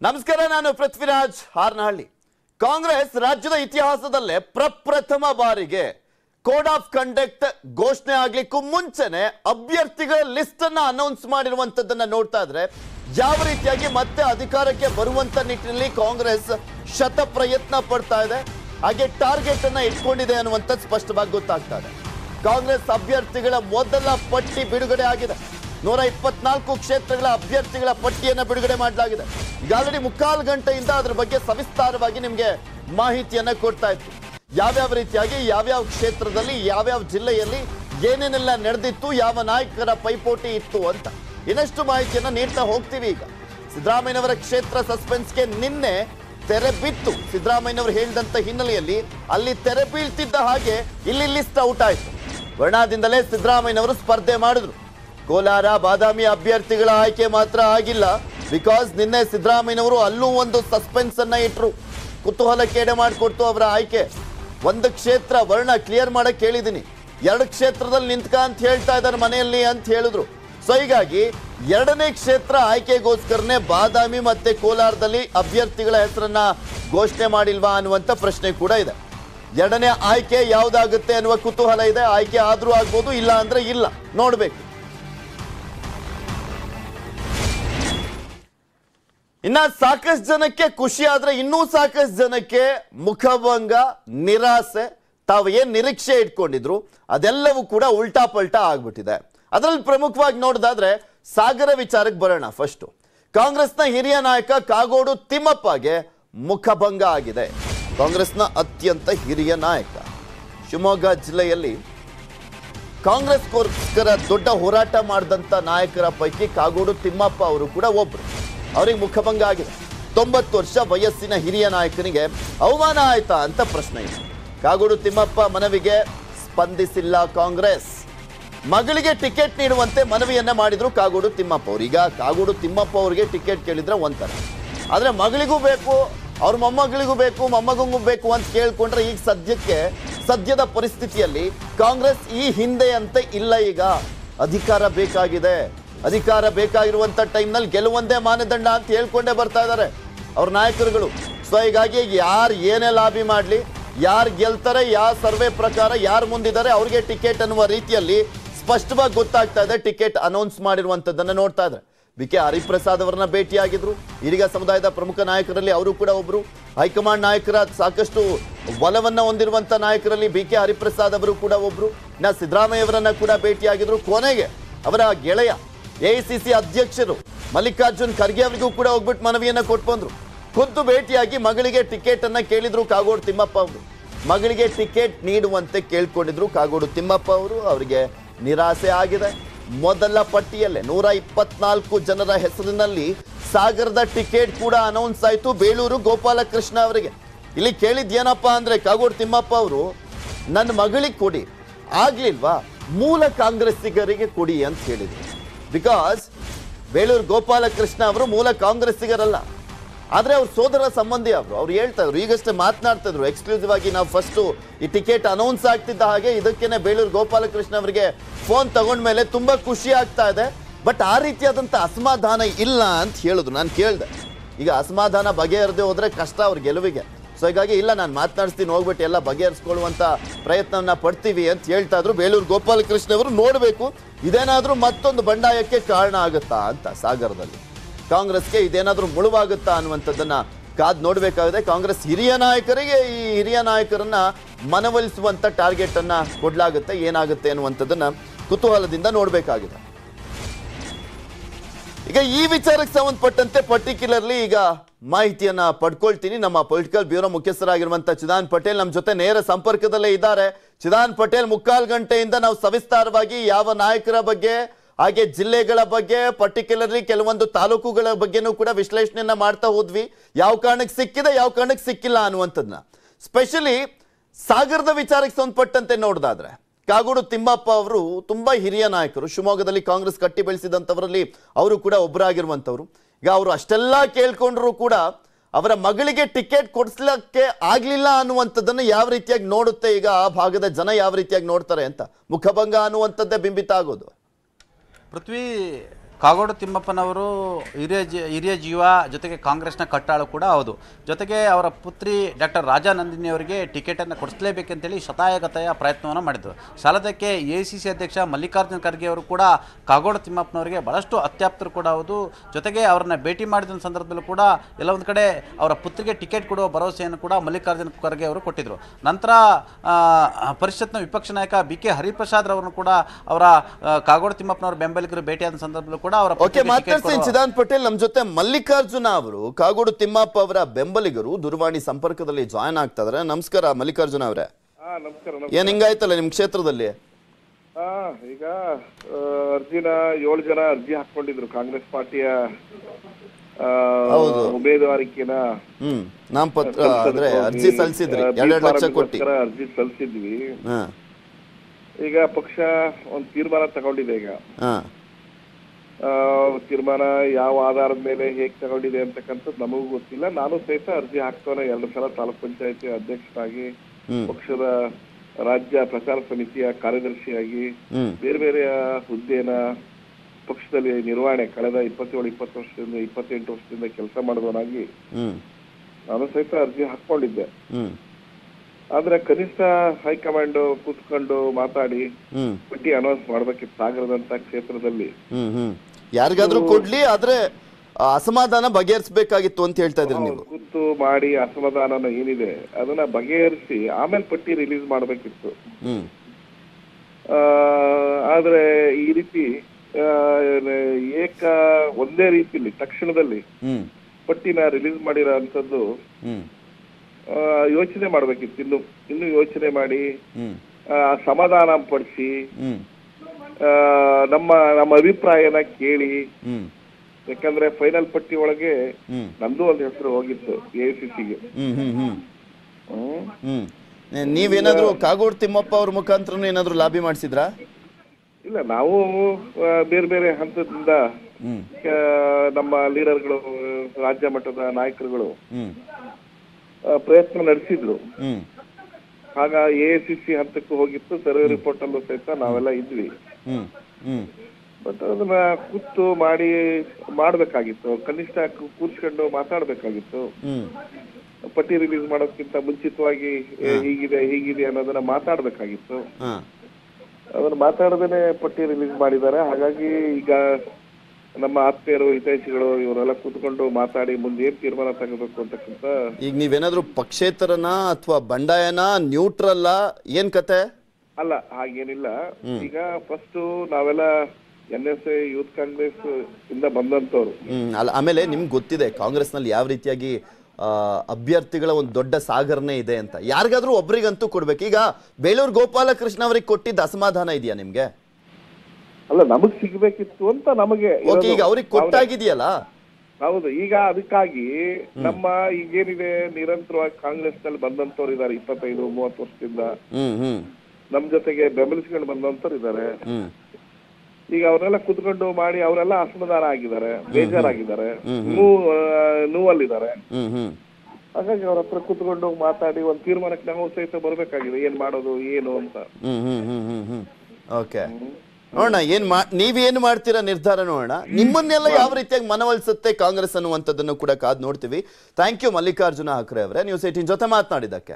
ನಮಸ್ಕಾರ ನಾನು ಪೃಥ್ವಿರಾಜ್ ಹಾರ್ನಹಳ್ಳಿ ಕಾಂಗ್ರೆಸ್ ರಾಜ್ಯದ ಇತಿಹಾಸದಲ್ಲೇ ಪ್ರಪ್ರಥಮ ಬಾರಿಗೆ ಕೋಡ್ ಆಫ್ ಕಂಡಕ್ಟ್ ಘೋಷಣೆ ಆಗ್ಲಿಕ್ಕೂ ಮುಂಚೆನೆ ಅಭ್ಯರ್ಥಿಗಳ ಲಿಸ್ಟ್ ಅನ್ನ ಅನೌನ್ಸ್ ಮಾಡಿರುವಂತದ್ದನ್ನ ನೋಡ್ತಾ ಇದ್ರೆ ಯಾವ ರೀತಿಯಾಗಿ ಮತ್ತೆ ಅಧಿಕಾರಕ್ಕೆ ಬರುವಂತ ನಿಟ್ಟಿನಲ್ಲಿ ಕಾಂಗ್ರೆಸ್ ಶತ ಪ್ರಯತ್ನ ಪಡ್ತಾ ಇದೆ ಹಾಗೆ ಟಾರ್ಗೆಟ್ ಅನ್ನ ಇಟ್ಕೊಂಡಿದೆ ಅನ್ನುವಂಥದ್ದು ಸ್ಪಷ್ಟವಾಗಿ ಗೊತ್ತಾಗ್ತಾ ಇದೆ ಕಾಂಗ್ರೆಸ್ ಅಭ್ಯರ್ಥಿಗಳ ಮೊದಲ ಪಟ್ಟಿ ಬಿಡುಗಡೆ ಆಗಿದೆ ನೂರ ಇಪ್ಪತ್ನಾಲ್ಕು ಕ್ಷೇತ್ರಗಳ ಅಭ್ಯರ್ಥಿಗಳ ಪಟ್ಟಿಯನ್ನು ಬಿಡುಗಡೆ ಮಾಡಲಾಗಿದೆ ಈಗ ಆಲ್ರೆಡಿ ಮುಕ್ಕಾಲು ಗಂಟೆಯಿಂದ ಅದ್ರ ಬಗ್ಗೆ ಸವಿಸ್ತಾರವಾಗಿ ನಿಮಗೆ ಮಾಹಿತಿಯನ್ನ ಕೊಡ್ತಾ ಇತ್ತು ಯಾವ್ಯಾವ ರೀತಿಯಾಗಿ ಯಾವ್ಯಾವ ಕ್ಷೇತ್ರದಲ್ಲಿ ಯಾವ್ಯಾವ ಜಿಲ್ಲೆಯಲ್ಲಿ ಏನೇನೆಲ್ಲ ನಡೆದಿತ್ತು ಯಾವ ನಾಯಕರ ಪೈಪೋಟಿ ಇತ್ತು ಅಂತ ಇನ್ನಷ್ಟು ಮಾಹಿತಿಯನ್ನ ನೀಡ್ತಾ ಹೋಗ್ತೀವಿ ಈಗ ಸಿದ್ದರಾಮಯ್ಯನವರ ಕ್ಷೇತ್ರ ಸಸ್ಪೆನ್ಸ್ಗೆ ನಿನ್ನೆ ತೆರೆ ಬಿತ್ತು ಸಿದ್ದರಾಮಯ್ಯನವರು ಹೇಳಿದಂತ ಹಿನ್ನೆಲೆಯಲ್ಲಿ ಅಲ್ಲಿ ತೆರೆ ಬೀಳ್ತಿದ್ದ ಹಾಗೆ ಇಲ್ಲಿ ಲಿಸ್ಟ್ ಔಟ್ ಆಯ್ತು ವರ್ಣಾದಿಂದಲೇ ಸಿದ್ದರಾಮಯ್ಯನವರು ಸ್ಪರ್ಧೆ ಮಾಡಿದ್ರು ಕೋಲಾರ ಬಾದಾಮಿ ಅಭ್ಯರ್ಥಿಗಳ ಆಯ್ಕೆ ಮಾತ್ರ ಆಗಿಲ್ಲ ಬಿಕಾಸ್ ನಿನ್ನೆ ಸಿದ್ದರಾಮಯ್ಯನವರು ಅಲ್ಲೂ ಒಂದು ಸಸ್ಪೆನ್ಸ್ ಅನ್ನ ಇಟ್ರು ಕುತೂಹಲಕ್ಕೆ ಎಡೆ ಮಾಡಿಕೊಡ್ತು ಅವರ ಆಯ್ಕೆ ಒಂದು ಕ್ಷೇತ್ರ ವರ್ಣ ಕ್ಲಿಯರ್ ಮಾಡಕ್ ಹೇಳಿದೀನಿ ಎರಡು ಕ್ಷೇತ್ರದಲ್ಲಿ ನಿಂತ್ಕ ಅಂತ ಹೇಳ್ತಾ ಇದ್ದಾರೆ ಮನೆಯಲ್ಲಿ ಅಂತ ಹೇಳಿದ್ರು ಸೊ ಹೀಗಾಗಿ ಎರಡನೇ ಕ್ಷೇತ್ರ ಆಯ್ಕೆಗೋಸ್ಕರನೇ ಬಾದಾಮಿ ಮತ್ತೆ ಕೋಲಾರದಲ್ಲಿ ಅಭ್ಯರ್ಥಿಗಳ ಹೆಸರನ್ನ ಘೋಷಣೆ ಮಾಡಿಲ್ವಾ ಅನ್ನುವಂತ ಪ್ರಶ್ನೆ ಕೂಡ ಇದೆ ಎರಡನೇ ಆಯ್ಕೆ ಯಾವ್ದಾಗುತ್ತೆ ಅನ್ನುವ ಕುತೂಹಲ ಇದೆ ಆಯ್ಕೆ ಆದ್ರೂ ಆಗ್ಬೋದು ಇಲ್ಲ ಅಂದ್ರೆ ಇಲ್ಲ ನೋಡ್ಬೇಕು ಇನ್ನ ಸಾಕಷ್ಟು ಜನಕ್ಕೆ ಖುಷಿ ಆದ್ರೆ ಇನ್ನೂ ಸಾಕಷ್ಟು ಜನಕ್ಕೆ ಮುಖಭಂಗ ನಿರಾಸೆ ತಾವು ಏನ್ ನಿರೀಕ್ಷೆ ಇಟ್ಕೊಂಡಿದ್ರು ಅದೆಲ್ಲವೂ ಕೂಡ ಉಲ್ಟಾ ಪಲ್ಟಾ ಆಗ್ಬಿಟ್ಟಿದೆ ಅದರಲ್ಲಿ ಪ್ರಮುಖವಾಗಿ ನೋಡೋದಾದ್ರೆ ಸಾಗರ ವಿಚಾರಕ್ಕೆ ಬರೋಣ ಫಸ್ಟ್ ಕಾಂಗ್ರೆಸ್ನ ಹಿರಿಯ ನಾಯಕ ಕಾಗೋಡು ತಿಮ್ಮಪ್ಪಗೆ ಮುಖಭಂಗ ಆಗಿದೆ ಕಾಂಗ್ರೆಸ್ನ ಅತ್ಯಂತ ಹಿರಿಯ ನಾಯಕ ಶಿವಮೊಗ್ಗ ಜಿಲ್ಲೆಯಲ್ಲಿ ಕಾಂಗ್ರೆಸ್ಗೋಸ್ಕರ ದೊಡ್ಡ ಹೋರಾಟ ಮಾಡಿದಂತ ನಾಯಕರ ಪೈಕಿ ಕಾಗೋಡು ತಿಮ್ಮಪ್ಪ ಅವರು ಕೂಡ ಒಬ್ರು ಅವರಿಗೆ ಮುಖಭಂಗ ಆಗಿದೆ ತೊಂಬತ್ತು ವರ್ಷ ವಯಸ್ಸಿನ ಹಿರಿಯ ನಾಯಕನಿಗೆ ಅವಮಾನ ಆಯ್ತಾ ಅಂತ ಪ್ರಶ್ನೆ ಇದೆ ಕಾಗೋಡು ತಿಮ್ಮಪ್ಪ ಮನವಿಗೆ ಸ್ಪಂದಿಸಿಲ್ಲ ಕಾಂಗ್ರೆಸ್ ಮಗಳಿಗೆ ಟಿಕೆಟ್ ನೀಡುವಂತೆ ಮನವಿಯನ್ನ ಮಾಡಿದ್ರು ಕಾಗೋಡು ತಿಮ್ಮಪ್ಪ ಅವರು ಈಗ ಕಾಗೋಡು ತಿಮ್ಮಪ್ಪ ಅವರಿಗೆ ಟಿಕೆಟ್ ಕೇಳಿದ್ರೆ ಒಂಥರ ಆದ್ರೆ ಮಗಳಿಗೂ ಬೇಕು ಅವ್ರ ಮೊಮ್ಮಗಳಿಗೂ ಬೇಕು ಮೊಮ್ಮಗಂಗೂ ಬೇಕು ಅಂತ ಕೇಳ್ಕೊಂಡ್ರೆ ಈಗ ಸದ್ಯಕ್ಕೆ ಸದ್ಯದ ಪರಿಸ್ಥಿತಿಯಲ್ಲಿ ಕಾಂಗ್ರೆಸ್ ಈ ಹಿಂದೆ ಅಂತ ಇಲ್ಲ ಈಗ ಅಧಿಕಾರ ಬೇಕಾಗಿದೆ ಅಧಿಕಾರ ಬೇಕಾಗಿರುವಂತ ಟೈಮ್ನಲ್ಲಿ ಗೆಲುವಂದೇ ಮಾನದಂಡ ಅಂತ ಹೇಳ್ಕೊಂಡೇ ಬರ್ತಾ ಇದ್ದಾರೆ ಅವ್ರ ನಾಯಕರುಗಳು ಸೊ ಹೀಗಾಗಿ ಯಾರು ಏನೇ ಲಾಬಿ ಮಾಡಲಿ ಯಾರು ಗೆಲ್ತಾರೆ ಯಾವ ಸರ್ವೆ ಪ್ರಕಾರ ಯಾರು ಮುಂದಿದ್ದಾರೆ ಅವ್ರಿಗೆ ಟಿಕೆಟ್ ಅನ್ನುವ ರೀತಿಯಲ್ಲಿ ಸ್ಪಷ್ಟವಾಗಿ ಗೊತ್ತಾಗ್ತಾ ಇದೆ ಟಿಕೆಟ್ ಅನೌನ್ಸ್ ಮಾಡಿರುವಂತದ್ದನ್ನ ನೋಡ್ತಾ ಇದ್ದಾರೆ ಬಿ ಕೆ ಹರಿಪ್ರಸಾದ್ ಅವರನ್ನ ಭೇಟಿಯಾಗಿದ್ರು ಈರಿಗ ಸಮುದಾಯದ ಪ್ರಮುಖ ನಾಯಕರಲ್ಲಿ ಅವರು ಕೂಡ ಒಬ್ರು ಹೈಕಮಾಂಡ್ ನಾಯಕರ ಸಾಕಷ್ಟು ಒಲವನ್ನ ಹೊಂದಿರುವಂತ ನಾಯಕರಲ್ಲಿ ಬಿ ಕೆ ಹರಿಪ್ರಸಾದ್ ಅವರು ಕೂಡ ಒಬ್ರು ಇನ್ನ ಸಿದ್ದರಾಮಯ್ಯ ಅವರನ್ನ ಕೂಡ ಭೇಟಿಯಾಗಿದ್ರು ಕೊನೆಗೆ ಅವರ ಗೆಳೆಯ ಎಐಸಿಸಿ ಅಧ್ಯಕ್ಷರು ಮಲ್ಲಿಕಾರ್ಜುನ್ ಖರ್ಗೆ ಅವರಿಗೂ ಕೂಡ ಹೋಗ್ಬಿಟ್ಟು ಮನವಿಯನ್ನ ಕೊಟ್ಟು ಬಂದ್ರು ಖುದ್ದು ಭೇಟಿಯಾಗಿ ಮಗಳಿಗೆ ಟಿಕೆಟ್ ಅನ್ನ ಕೇಳಿದ್ರು ಕಾಗೋಡು ತಿಮ್ಮಪ್ಪ ಅವರು ಮಗಳಿಗೆ ಟಿಕೆಟ್ ನೀಡುವಂತೆ ಕೇಳ್ಕೊಂಡಿದ್ರು ಕಾಗೋಡು ತಿಮ್ಮಪ್ಪ ಅವರು ಅವರಿಗೆ ನಿರಾಸೆ ಆಗಿದೆ ಮೊದಲ ಪಟ್ಟಿಯಲ್ಲೇ ನೂರ ಇಪ್ಪತ್ನಾಲ್ಕು ಜನರ ಹೆಸರಿನಲ್ಲಿ ಸಾಗರದ ಟಿಕೆಟ್ ಕೂಡ ಅನೌನ್ಸ್ ಆಯ್ತು ಬೇಳೂರು ಗೋಪಾಲಕೃಷ್ಣ ಅವರಿಗೆ ಇಲ್ಲಿ ಕೇಳಿದ್ಯೇನಪ್ಪ ಅಂದ್ರೆ ಕಾಗೋಡು ತಿಮ್ಮಪ್ಪ ಅವರು ನನ್ನ ಮಗಳಿಗೆ ಕೊಡಿ ಆಗ್ಲಿಲ್ವಾ ಮೂಲ ಕಾಂಗ್ರೆಸ್ಸಿಗರಿಗೆ ಕೊಡಿ ಅಂತ ಹೇಳಿದ್ರು ಬಿಕಾಸ್ ಬೇಳೂರು ಗೋಪಾಲಕೃಷ್ಣ ಅವರು ಮೂಲ ಕಾಂಗ್ರೆಸ್ಸಿಗರಲ್ಲ ಆದ್ರೆ ಅವ್ರ ಸೋದರ ಸಂಬಂಧಿ ಅವರು ಅವ್ರು ಹೇಳ್ತಾ ಇದ್ರು ಈಗಷ್ಟೇ ಮಾತನಾಡ್ತಾ ಇದ್ರು ಎಕ್ಸ್ಕ್ಲೂಸಿವ್ ಆಗಿ ನಾವು ಫಸ್ಟ್ ಈ ಟಿಕೆಟ್ ಅನೌನ್ಸ್ ಆಗ್ತಿದ್ದ ಹಾಗೆ ಇದಕ್ಕೇನೆ ಬೇಳೂರು ಗೋಪಾಲಕೃಷ್ಣ ಅವರಿಗೆ ಫೋನ್ ತಗೊಂಡ್ಮೇಲೆ ತುಂಬಾ ಖುಷಿ ಆಗ್ತಾ ಇದೆ ಬಟ್ ಆ ರೀತಿಯಾದಂತ ಅಸಮಾಧಾನ ಇಲ್ಲ ಅಂತ ಹೇಳಿದ್ರು ನಾನು ಕೇಳಿದೆ ಈಗ ಅಸಮಾಧಾನ ಬಗೆಹರದೆ ಹೋದ್ರೆ ಕಷ್ಟ ಅವ್ರ ಗೆಲುವಿಗೆ ಸೊ ಹೀಗಾಗಿ ಇಲ್ಲ ನಾನು ಮಾತನಾಡಿಸ್ತೀನಿ ಹೋಗ್ಬಿಟ್ಟು ಎಲ್ಲ ಬಗೆಹರಿಸ್ಕೊಳ್ಳುವಂತ ಪ್ರಯತ್ನವನ್ನ ಪಡ್ತೀವಿ ಅಂತ ಹೇಳ್ತಾ ಇದ್ರು ಬೇಳೂರು ಗೋಪಾಲಕೃಷ್ಣ ಅವರು ನೋಡಬೇಕು ಇದೇನಾದ್ರೂ ಮತ್ತೊಂದು ಬಂಡಾಯಕ್ಕೆ ಕಾರಣ ಆಗುತ್ತಾ ಅಂತ ಸಾಗರದಲ್ಲಿ ಕಾಂಗ್ರೆಸ್ಗೆ ಇದೇನಾದ್ರೂ ಮುಳುವಾಗುತ್ತಾ ಅನ್ನುವಂಥದ್ದನ್ನ ಕಾದ್ ನೋಡ್ಬೇಕಾಗಿದೆ ಕಾಂಗ್ರೆಸ್ ಹಿರಿಯ ನಾಯಕರಿಗೆ ಈ ಹಿರಿಯ ನಾಯಕರನ್ನ ಮನವೊಲಿಸುವಂತ ಟಾರ್ಗೆಟ್ ಅನ್ನ ಕೊಡ್ಲಾಗುತ್ತೆ ಏನಾಗುತ್ತೆ ಅನ್ನುವಂಥದ್ದನ್ನ ಕುತೂಹಲದಿಂದ ನೋಡ್ಬೇಕಾಗಿದೆ ಈಗ ಈ ವಿಚಾರಕ್ಕೆ ಸಂಬಂಧಪಟ್ಟಂತೆ ಪರ್ಟಿಕ್ಯುಲರ್ಲಿ ಈಗ ಮಾಹಿತಿಯನ್ನ ಪಡ್ಕೊಳ್ತೀನಿ ನಮ್ಮ ಪೊಲಿಟಿಕಲ್ ಬ್ಯೂರೋ ಮುಖ್ಯಸ್ಥರಾಗಿರುವಂತ ಚಿದಾನ್ ಪಟೇಲ್ ನಮ್ಮ ಜೊತೆ ನೇರ ಸಂಪರ್ಕದಲ್ಲೇ ಇದ್ದಾರೆ ಚಿದಾನ್ ಪಟೇಲ್ ಮುಕ್ಕಾಲು ಗಂಟೆಯಿಂದ ನಾವು ಸವಿಸ್ತಾರವಾಗಿ ಯಾವ ನಾಯಕರ ಬಗ್ಗೆ ಹಾಗೆ ಜಿಲ್ಲೆಗಳ ಬಗ್ಗೆ ಪರ್ಟಿಕ್ಯುಲರ್ಲಿ ಕೆಲವೊಂದು ತಾಲೂಕುಗಳ ಬಗ್ಗೆನೂ ಕೂಡ ವಿಶ್ಲೇಷಣೆಯನ್ನ ಮಾಡ್ತಾ ಹೋದ್ವಿ ಯಾವ ಕಾರಣಕ್ಕೆ ಸಿಕ್ಕಿದೆ ಯಾವ ಕಾರಣಕ್ಕೆ ಸಿಕ್ಕಿಲ್ಲ ಅನ್ನುವಂಥದ್ದನ್ನ ಸ್ಪೆಷಲಿ ಸಾಗರದ ವಿಚಾರಕ್ಕೆ ಸಂಬಂಧಪಟ್ಟಂತೆ ನೋಡ್ದಾದ್ರೆ ಕಾಗೋಡು ತಿಮ್ಮಪ್ಪ ಅವರು ತುಂಬಾ ಹಿರಿಯ ನಾಯಕರು ಶಿವಮೊಗ್ಗದಲ್ಲಿ ಕಾಂಗ್ರೆಸ್ ಕಟ್ಟಿ ಬೆಳೆಸಿದಂಥವರಲ್ಲಿ ಅವರು ಕೂಡ ಒಬ್ಬರಾಗಿರುವಂಥವ್ರು ಈಗ ಅವರು ಅಷ್ಟೆಲ್ಲ ಕೇಳ್ಕೊಂಡ್ರು ಕೂಡ ಅವರ ಮಗಳಿಗೆ ಟಿಕೆಟ್ ಕೊಡಿಸ್ಲಿಕ್ಕೆ ಆಗ್ಲಿಲ್ಲ ಅನ್ನುವಂಥದ್ದನ್ನು ಯಾವ ರೀತಿಯಾಗಿ ನೋಡುತ್ತೆ ಈಗ ಆ ಭಾಗದ ಜನ ಯಾವ ರೀತಿಯಾಗಿ ನೋಡ್ತಾರೆ ಅಂತ ಮುಖಭಂಗ ಅನ್ನುವಂಥದ್ದೇ ಬಿಂಬಿತ ಆಗೋದು ಪೃಥ್ವಿ ಕಾಗೋಡು ತಿಮ್ಮಪ್ಪನವರು ಹಿರಿಯ ಜಿ ಹಿರಿಯ ಜೀವ ಜೊತೆಗೆ ಕಾಂಗ್ರೆಸ್ನ ಕಟ್ಟಾಳು ಕೂಡ ಹೌದು ಜೊತೆಗೆ ಅವರ ಪುತ್ರಿ ಡಾಕ್ಟರ್ ರಾಜಾ ನಂದಿನಿ ಅವರಿಗೆ ಟಿಕೆಟನ್ನು ಕೊಡಿಸಲೇಬೇಕಂತೇಳಿ ಶತಾಯಗತಾಯ ಪ್ರಯತ್ನವನ್ನು ಮಾಡಿದರು ಸಾಲದಕ್ಕೆ ಎ ಸಿ ಸಿ ಅಧ್ಯಕ್ಷ ಮಲ್ಲಿಕಾರ್ಜುನ ಖರ್ಗೆ ಅವರು ಕೂಡ ಕಾಗೋಡು ತಿಮ್ಮಪ್ಪನವರಿಗೆ ಭಾಳಷ್ಟು ಅತ್ಯಾಪ್ತರು ಕೂಡ ಹೌದು ಜೊತೆಗೆ ಅವರನ್ನ ಭೇಟಿ ಮಾಡಿದ ಸಂದರ್ಭದಲ್ಲೂ ಕೂಡ ಎಲ್ಲ ಒಂದು ಕಡೆ ಅವರ ಪುತ್ರಿಗೆ ಟಿಕೆಟ್ ಕೊಡುವ ಭರವಸೆಯನ್ನು ಕೂಡ ಮಲ್ಲಿಕಾರ್ಜುನ ಖರ್ಗೆ ಅವರು ಕೊಟ್ಟಿದ್ದರು ನಂತರ ಆ, ಪರಿಷತ್ನ ವಿಪಕ್ಷ ನಾಯಕ ಬಿ ಕೆ ಹರಿಪ್ರಸಾದ್ ರವರನ್ನು ಕೂಡ ಅವರ ಆ, ಕಾಗೋಡು ತಿಮ್ಮಪ್ಪನವರ ಬೆಂಬಲಿಗರು ಭೇಟಿಯಾದ ಸಂದರ್ಭದಲ್ಲೂ ಕೂಡ ಅವರ ಓಕೆ ಪುತ್ರಿಗೆ ಟಿಕೆಟ್ ಮಾತಾಡ್ತೀನಿ ಕೊಡುವ- ಸಿದ್ಧಾಂತ್ ಪಟೇಲ್ ನಮ್ ಜೊತೆ ಮಲ್ಲಿಕಾರ್ಜುನ ಅವರು ಕಾಗೋಡು ತಿಮ್ಮಪ್ಪ ಅವರ ಬೆಂಬಲಿಗರು ದೂರವಾಣಿ ಸಂಪರ್ಕದಲ್ಲಿ ಜಾಯ್ನ್ ಆಗ್ತಾ ಇದಾರೆ ನಮಸ್ಕಾರ ಮಲ್ಲಿಕಾರ್ಜುನ ಅವರೇ ಹಾ ನಮಸ್ಕಾರ ನಮಸ್ಕಾರ ಏನ್ ಹಿಂಗಾಯ್ತಲ್ಲ ನಿಮ್ ಕ್ಷೇತ್ರದಲ್ಲಿ ಹಾ ಈಗ ಆ, ಅರ್ಜಿನ ಏಳು ಜನ ಅರ್ಜಿ ಹಾಕೊಂಡಿದ್ರು ಕಾಂಗ್ರೆಸ್ ಪಾರ್ಟಿಯ ಆ, ಹೌದು. ಉಮೇದುವಾರಿಕೆನ ಹ್ಮ್ ನಾಮಪತ್ರ ಸಲ್ಲಿಸೋದಕ್ಕೆ ಅಂದ್ರೆ ಹೋಗಿ, ಅರ್ಜಿ ಸಲ್ಲಿಸಿದ್ರಿ ಆ, ಎರಡೆರಡು ಲಕ್ಷ ಬಿ ಕೊಟ್ಟಿ ಫಾರಮ್ಗೋಸ್ಕರ ಅರ್ಜಿ ಸಲ್ಲಿಸಿದ್ವಿ ಹಾ ಈಗ ಪಕ್ಷ ಒಂದು ತೀರ್ಮಾನ ತಗೊಂಡಿದೆ ಈಗ ಹಾ ಆ, ತೀರ್ಮಾನ ಯಾವ ಆಧಾರದ ಮೇಲೆ ಹೇಗ್ ತಗೊಂಡಿದೆ ಅಂತಕ್ಕಂಥದ್ದು ನಮಗೂ ಗೊತ್ತಿಲ್ಲ ನಾನು ಸಹಿತ ಅರ್ಜಿ ಹಾಕ್ತವನೆ ಎರಡು ಸಲ ತಾಲೂಕ್ ಪಂಚಾಯತಿ ಅಧ್ಯಕ್ಷರಾಗಿ ಹ್ಮ್ ಪಕ್ಷದ ರಾಜ್ಯ ಪ್ರಚಾರ ಸಮಿತಿಯ ಕಾರ್ಯದರ್ಶಿಯಾಗಿ ಹ್ಮ್ ಬೇರೆ ಬೇರೆ ಹುದ್ದೆನ ಪಕ್ಷದಲ್ಲಿ ನಿರ್ವಹಣೆ ಕಳೆದ ಇಪ್ಪತ್ತೇಳು ಇಪ್ಪತ್ತು ವರ್ಷದಿಂದ ಇಪ್ಪತ್ತೆಂಟು ವರ್ಷದಿಂದ ಕೆಲಸ ಮಾಡಿದವನಾಗಿ ಹ್ಮ್ ನಾನು ಸಹಿತ ಅರ್ಜಿ ಹಾಕೊಂಡಿದ್ದೆ ಹ್ಮ್ ಆದ್ರೆ ಕನಿಷ್ಠ ಹೈಕಮಾಂಡ್ ಕೂತ್ಕೊಂಡು ಮಾತಾಡಿ ಹ್ಮ್ ಪಟ್ಟಿ ಅನೌನ್ಸ್ ಮಾಡ್ಬೇಕಿತ್ತು ಸಾಗರದಂತ ಕ್ಷೇತ್ರದಲ್ಲಿ ಹ್ಮ್ ಹ್ಮ್ ಯಾರಿಗಾದ್ರೂ ಕೊಡ್ಲಿ ಆದ್ರೆ ಆ, ಅಸಮಾಧಾನ ಬಗೆಹರಿಸಬೇಕಾಗಿತ್ತು ಅಂತ ಹೇಳ್ತಾ ಇದ್ರಿ ನೀವು ಕೂತು ಮಾಡಿ ಅಸಮಾಧಾನ ಏನಿದೆ ಅದನ್ನ ಬಗೆಹರಿಸಿ ಆಮೇಲೆ ಪಟ್ಟಿ ರಿಲೀಸ್ ಮಾಡ್ಬೇಕಿತ್ತು ಹ್ಮ್ ಆ, ಆದ್ರೆ ಈ ರೀತಿ ಆ, ಏಕ ಒಂದೇ ರೀತಿಲಿ ತಕ್ಷಣದಲ್ಲಿ ಹ್ಮ್ ಪಟ್ಟಿನ ರಿಲೀಸ್ ಮಾಡಿರೋ ಅಂಥದ್ದು ಹ್ಮ್ ಆ, ಯೋಚನೆ ಮಾಡ್ಬೇಕಿತ್ತು ಇನ್ನು ಇನ್ನು ಯೋಚನೆ ಮಾಡಿ ಹ್ಮ್ ಆ, ಸಮಾಧಾನ ಪಡಿಸಿ ಹ್ಮ್ ಆ, ನಮ್ಮ ನಮ್ಮ ಅಭಿಪ್ರಾಯನ ಕೇಳಿ ಹ್ಮ್ ಯಾಕಂದ್ರೆ ಫೈನಲ್ ಪಟ್ಟಿ ಒಳಗೆ ಹ್ಮ್ ನಂದು ಒಂದು ಹೆಸರು ಹೋಗಿತ್ತು ಎ ಸಿ ಸಿಗೆ ಹ್ಮ್ ಹ್ಮ್ ಹ್ಮ್ ಹ್ಮ್ ನೀ- ನೀವೇನಾದ್ರೂ ಕಾಗೋಡು ತಿಮ್ಮಪ್ಪ ಅವ್ರ ಮುಖಾಂತರ ಏನಾದ್ರೂ ಲಾಬಿ ಮಾಡಿಸಿದ್ರಾ ಇಲ್ಲ ನಾವು ಆ, ಬೇರೆ ಬೇರೆ ಹಂತದಿಂದ ಹ್ಮ್ ಆ, ನಮ್ಮ ಲೀಡರ್ಗಳು ರಾಜ್ಯ ಮಟ್ಟದ ನಾಯಕರುಗಳು ಹ್ಮ್ ಆ, ಪ್ರಯತ್ನ ನಡೆಸಿದ್ರು ಹ್ಮ್ ಆಗ ಎ ಸಿ ಸಿ ಹಂತಕ್ಕೂ ಹೋಗಿತ್ತು ಸರ್ವೆ ರಿಪೋರ್ಟ್ ಅಲ್ಲೂ ಸಹಿತ ನಾವೆಲ್ಲ ಇದ್ವಿ ಹ್ಮ್ ಹ್ಮ್ ಬಟ್ ಅದನ್ನ ಕೂತು ಮಾಡಿ ಮಾಡ್ಬೇಕಾಗಿತ್ತು ಕನಿಷ್ಠ ಕೂ- ಕೂರ್ಸ್ಕೊಂಡು ಮಾತಾಡ್ಬೇಕಾಗಿತ್ತು ಹ್ಮ್ ಪಟ್ಟಿ ರಿಲೀಸ್ ಮಾಡೋದಕ್ಕಿಂತ ಮುಂಚಿತವಾಗಿ ಏ, ಹೀಗಿದೆ ಹೀಗಿದೆ ಅನ್ನೋದನ್ನ ಮಾತಾಡ್ಬೇಕಾಗಿತ್ತು ಹಾ ಅದನ್ನ ಮಾತಾಡದೇನೆ ಪಟ್ಟಿ ರಿಲೀಸ್ ಮಾಡಿದ್ದಾರೆ ಹಾಗಾಗಿ ಈಗ ನಮ್ಮ ಆತ್ಮೀಯರು ಹಿತೈಷಿಗಳು ಇವರೆಲ್ಲ ಕೂತ್ಕೊಂಡು ಮಾತಾಡಿ ಮುಂದೆ ಏನ್ ತೀರ್ಮಾನ ತಗೋಬೇಕು ಅಂತಕ್ಕಂಥ ಈಗ ನೀವೇನಾದ್ರೂ ಪಕ್ಷೇತರನ ಅಥವಾ ಬಂಡಾಯನ ನ್ಯೂಟ್ರಲ್ಲ ಏನ್ ಕತೆ ಅಲ್ಲ ಹಾಗೇನಿಲ್ಲ ಈಗ ಫಸ್ಟ್ ನಾವೆಲ್ಲ N S A youth Congress ಇಂದ ಬಂದಂತವ್ರು ಹ್ಮ್ ಅಲ್ಲ ಆಮೇಲೆ ನಿಮ್ಗೆ ಗೊತ್ತಿದೆ ಕಾಂಗ್ರೆಸ್ನಲ್ಲಿ ಯಾವ ರೀತಿಯಾಗಿ ಆ, ಅಭ್ಯರ್ಥಿಗಳ ಒಂದು ದೊಡ್ಡ ಸಾಗರನೇ ಇದೆ ಅಂತ ಯಾರಿಗಾದ್ರೂ ಒಬ್ರಿಗಂತೂ ಕೊಡ್ಬೇಕು ಈಗ ಬೇಲೂರು ಗೋಪಾಲಕೃಷ್ಣ ಅವ್ರಿಗೆ ಕೊಟ್ಟಿದ್ದ ಅಸಮಾಧಾನ ಇದೆಯಾ ನಿಮ್ಗೆ ಅಲ್ಲ ನಮಗ್ ಸಿಗ್ಬೇಕಿತ್ತು ಅಂತ ನಮಗೆ ಓಕೆ ಈಗ ಇರೋದು. ಅವ್ರಿಗೆ ಕೊಟ್ಟಾಗಿದೆಯಲ್ಲ ಹೌದು ಈಗ ಅದಕ್ಕಾಗಿ ನಮ್ಮ ಈಗೇನಿದೆ ನಿರಂತರವಾಗಿ ಕಾಂಗ್ರೆಸ್ ನಲ್ಲಿ ಬಂದಂತವ್ರು ಇದಾರೆ ಇಪ್ಪತ್ತೈದು ಮೂವತ್ತು ವರ್ಷದಿಂದ ಹ್ಮ್ ಹ್ಮ್ ನಮ್ ಜೊತೆಗೆ ಬೆಂಬಲಿಸ್ಕೊಂಡು ಬಂದಂತವ್ರು ಇದಾರೆ ಹ್ಮ್ ಈಗ ಅವರೆಲ್ಲ ಕುತ್ಕೊಂಡು ಮಾಡಿ ಅವರೆಲ್ಲ ಅಸಮಾಧಾನ ಆಗಿದ್ದಾರೆ ಬೇಜಾರಾಗಿದ್ದಾರೆ ನೋವು ನೋವಲ್ಲಿದ್ದಾರೆ ಹ್ಮ್ ಹ್ಮ್ ಹಾಗಾಗಿ ಅವ್ರ ಹತ್ರ ಕುತ್ಕೊಂಡು ಮಾತಾಡಿ ಒಂದ್ ತೀರ್ಮಾನಕ್ಕೆ ನಾವು ಸಹಿತ ಬರ್ಬೇಕಾಗಿದೆ ಏನ್ ಮಾಡೋದು ಏನು ಅಂತ ಹ್ಮ್ ಹ್ಮ್ ಹ್ಮ್ ಹ್ಮ್ ಹ್ಮ್ ಓಕೆ ನೋಡೋಣ ಏನ್ ಮಾ ನೀವೇನ್ ಮಾಡ್ತೀರಾ ನಿರ್ಧಾರ ನೋಡೋಣ ನಿಮ್ಮನ್ನೆಲ್ಲ ಯಾವ ರೀತಿಯಾಗಿ ಮನವೊಲಿಸುತ್ತೆ ಕಾಂಗ್ರೆಸ್ ಅನ್ನುವಂಥದ್ದನ್ನು ಕೂಡ ಕಾದ್ ನೋಡ್ತೀವಿ ಥ್ಯಾಂಕ್ ಯು ಮಲ್ಲಿಕಾರ್ಜುನ ಹಕ್ರೆ ಅವರೇ ನ್ಯೂಸ್ ಏಟಿನ್ ಜೊತೆ ಮಾತನಾಡಿದ್ದಕ್ಕೆ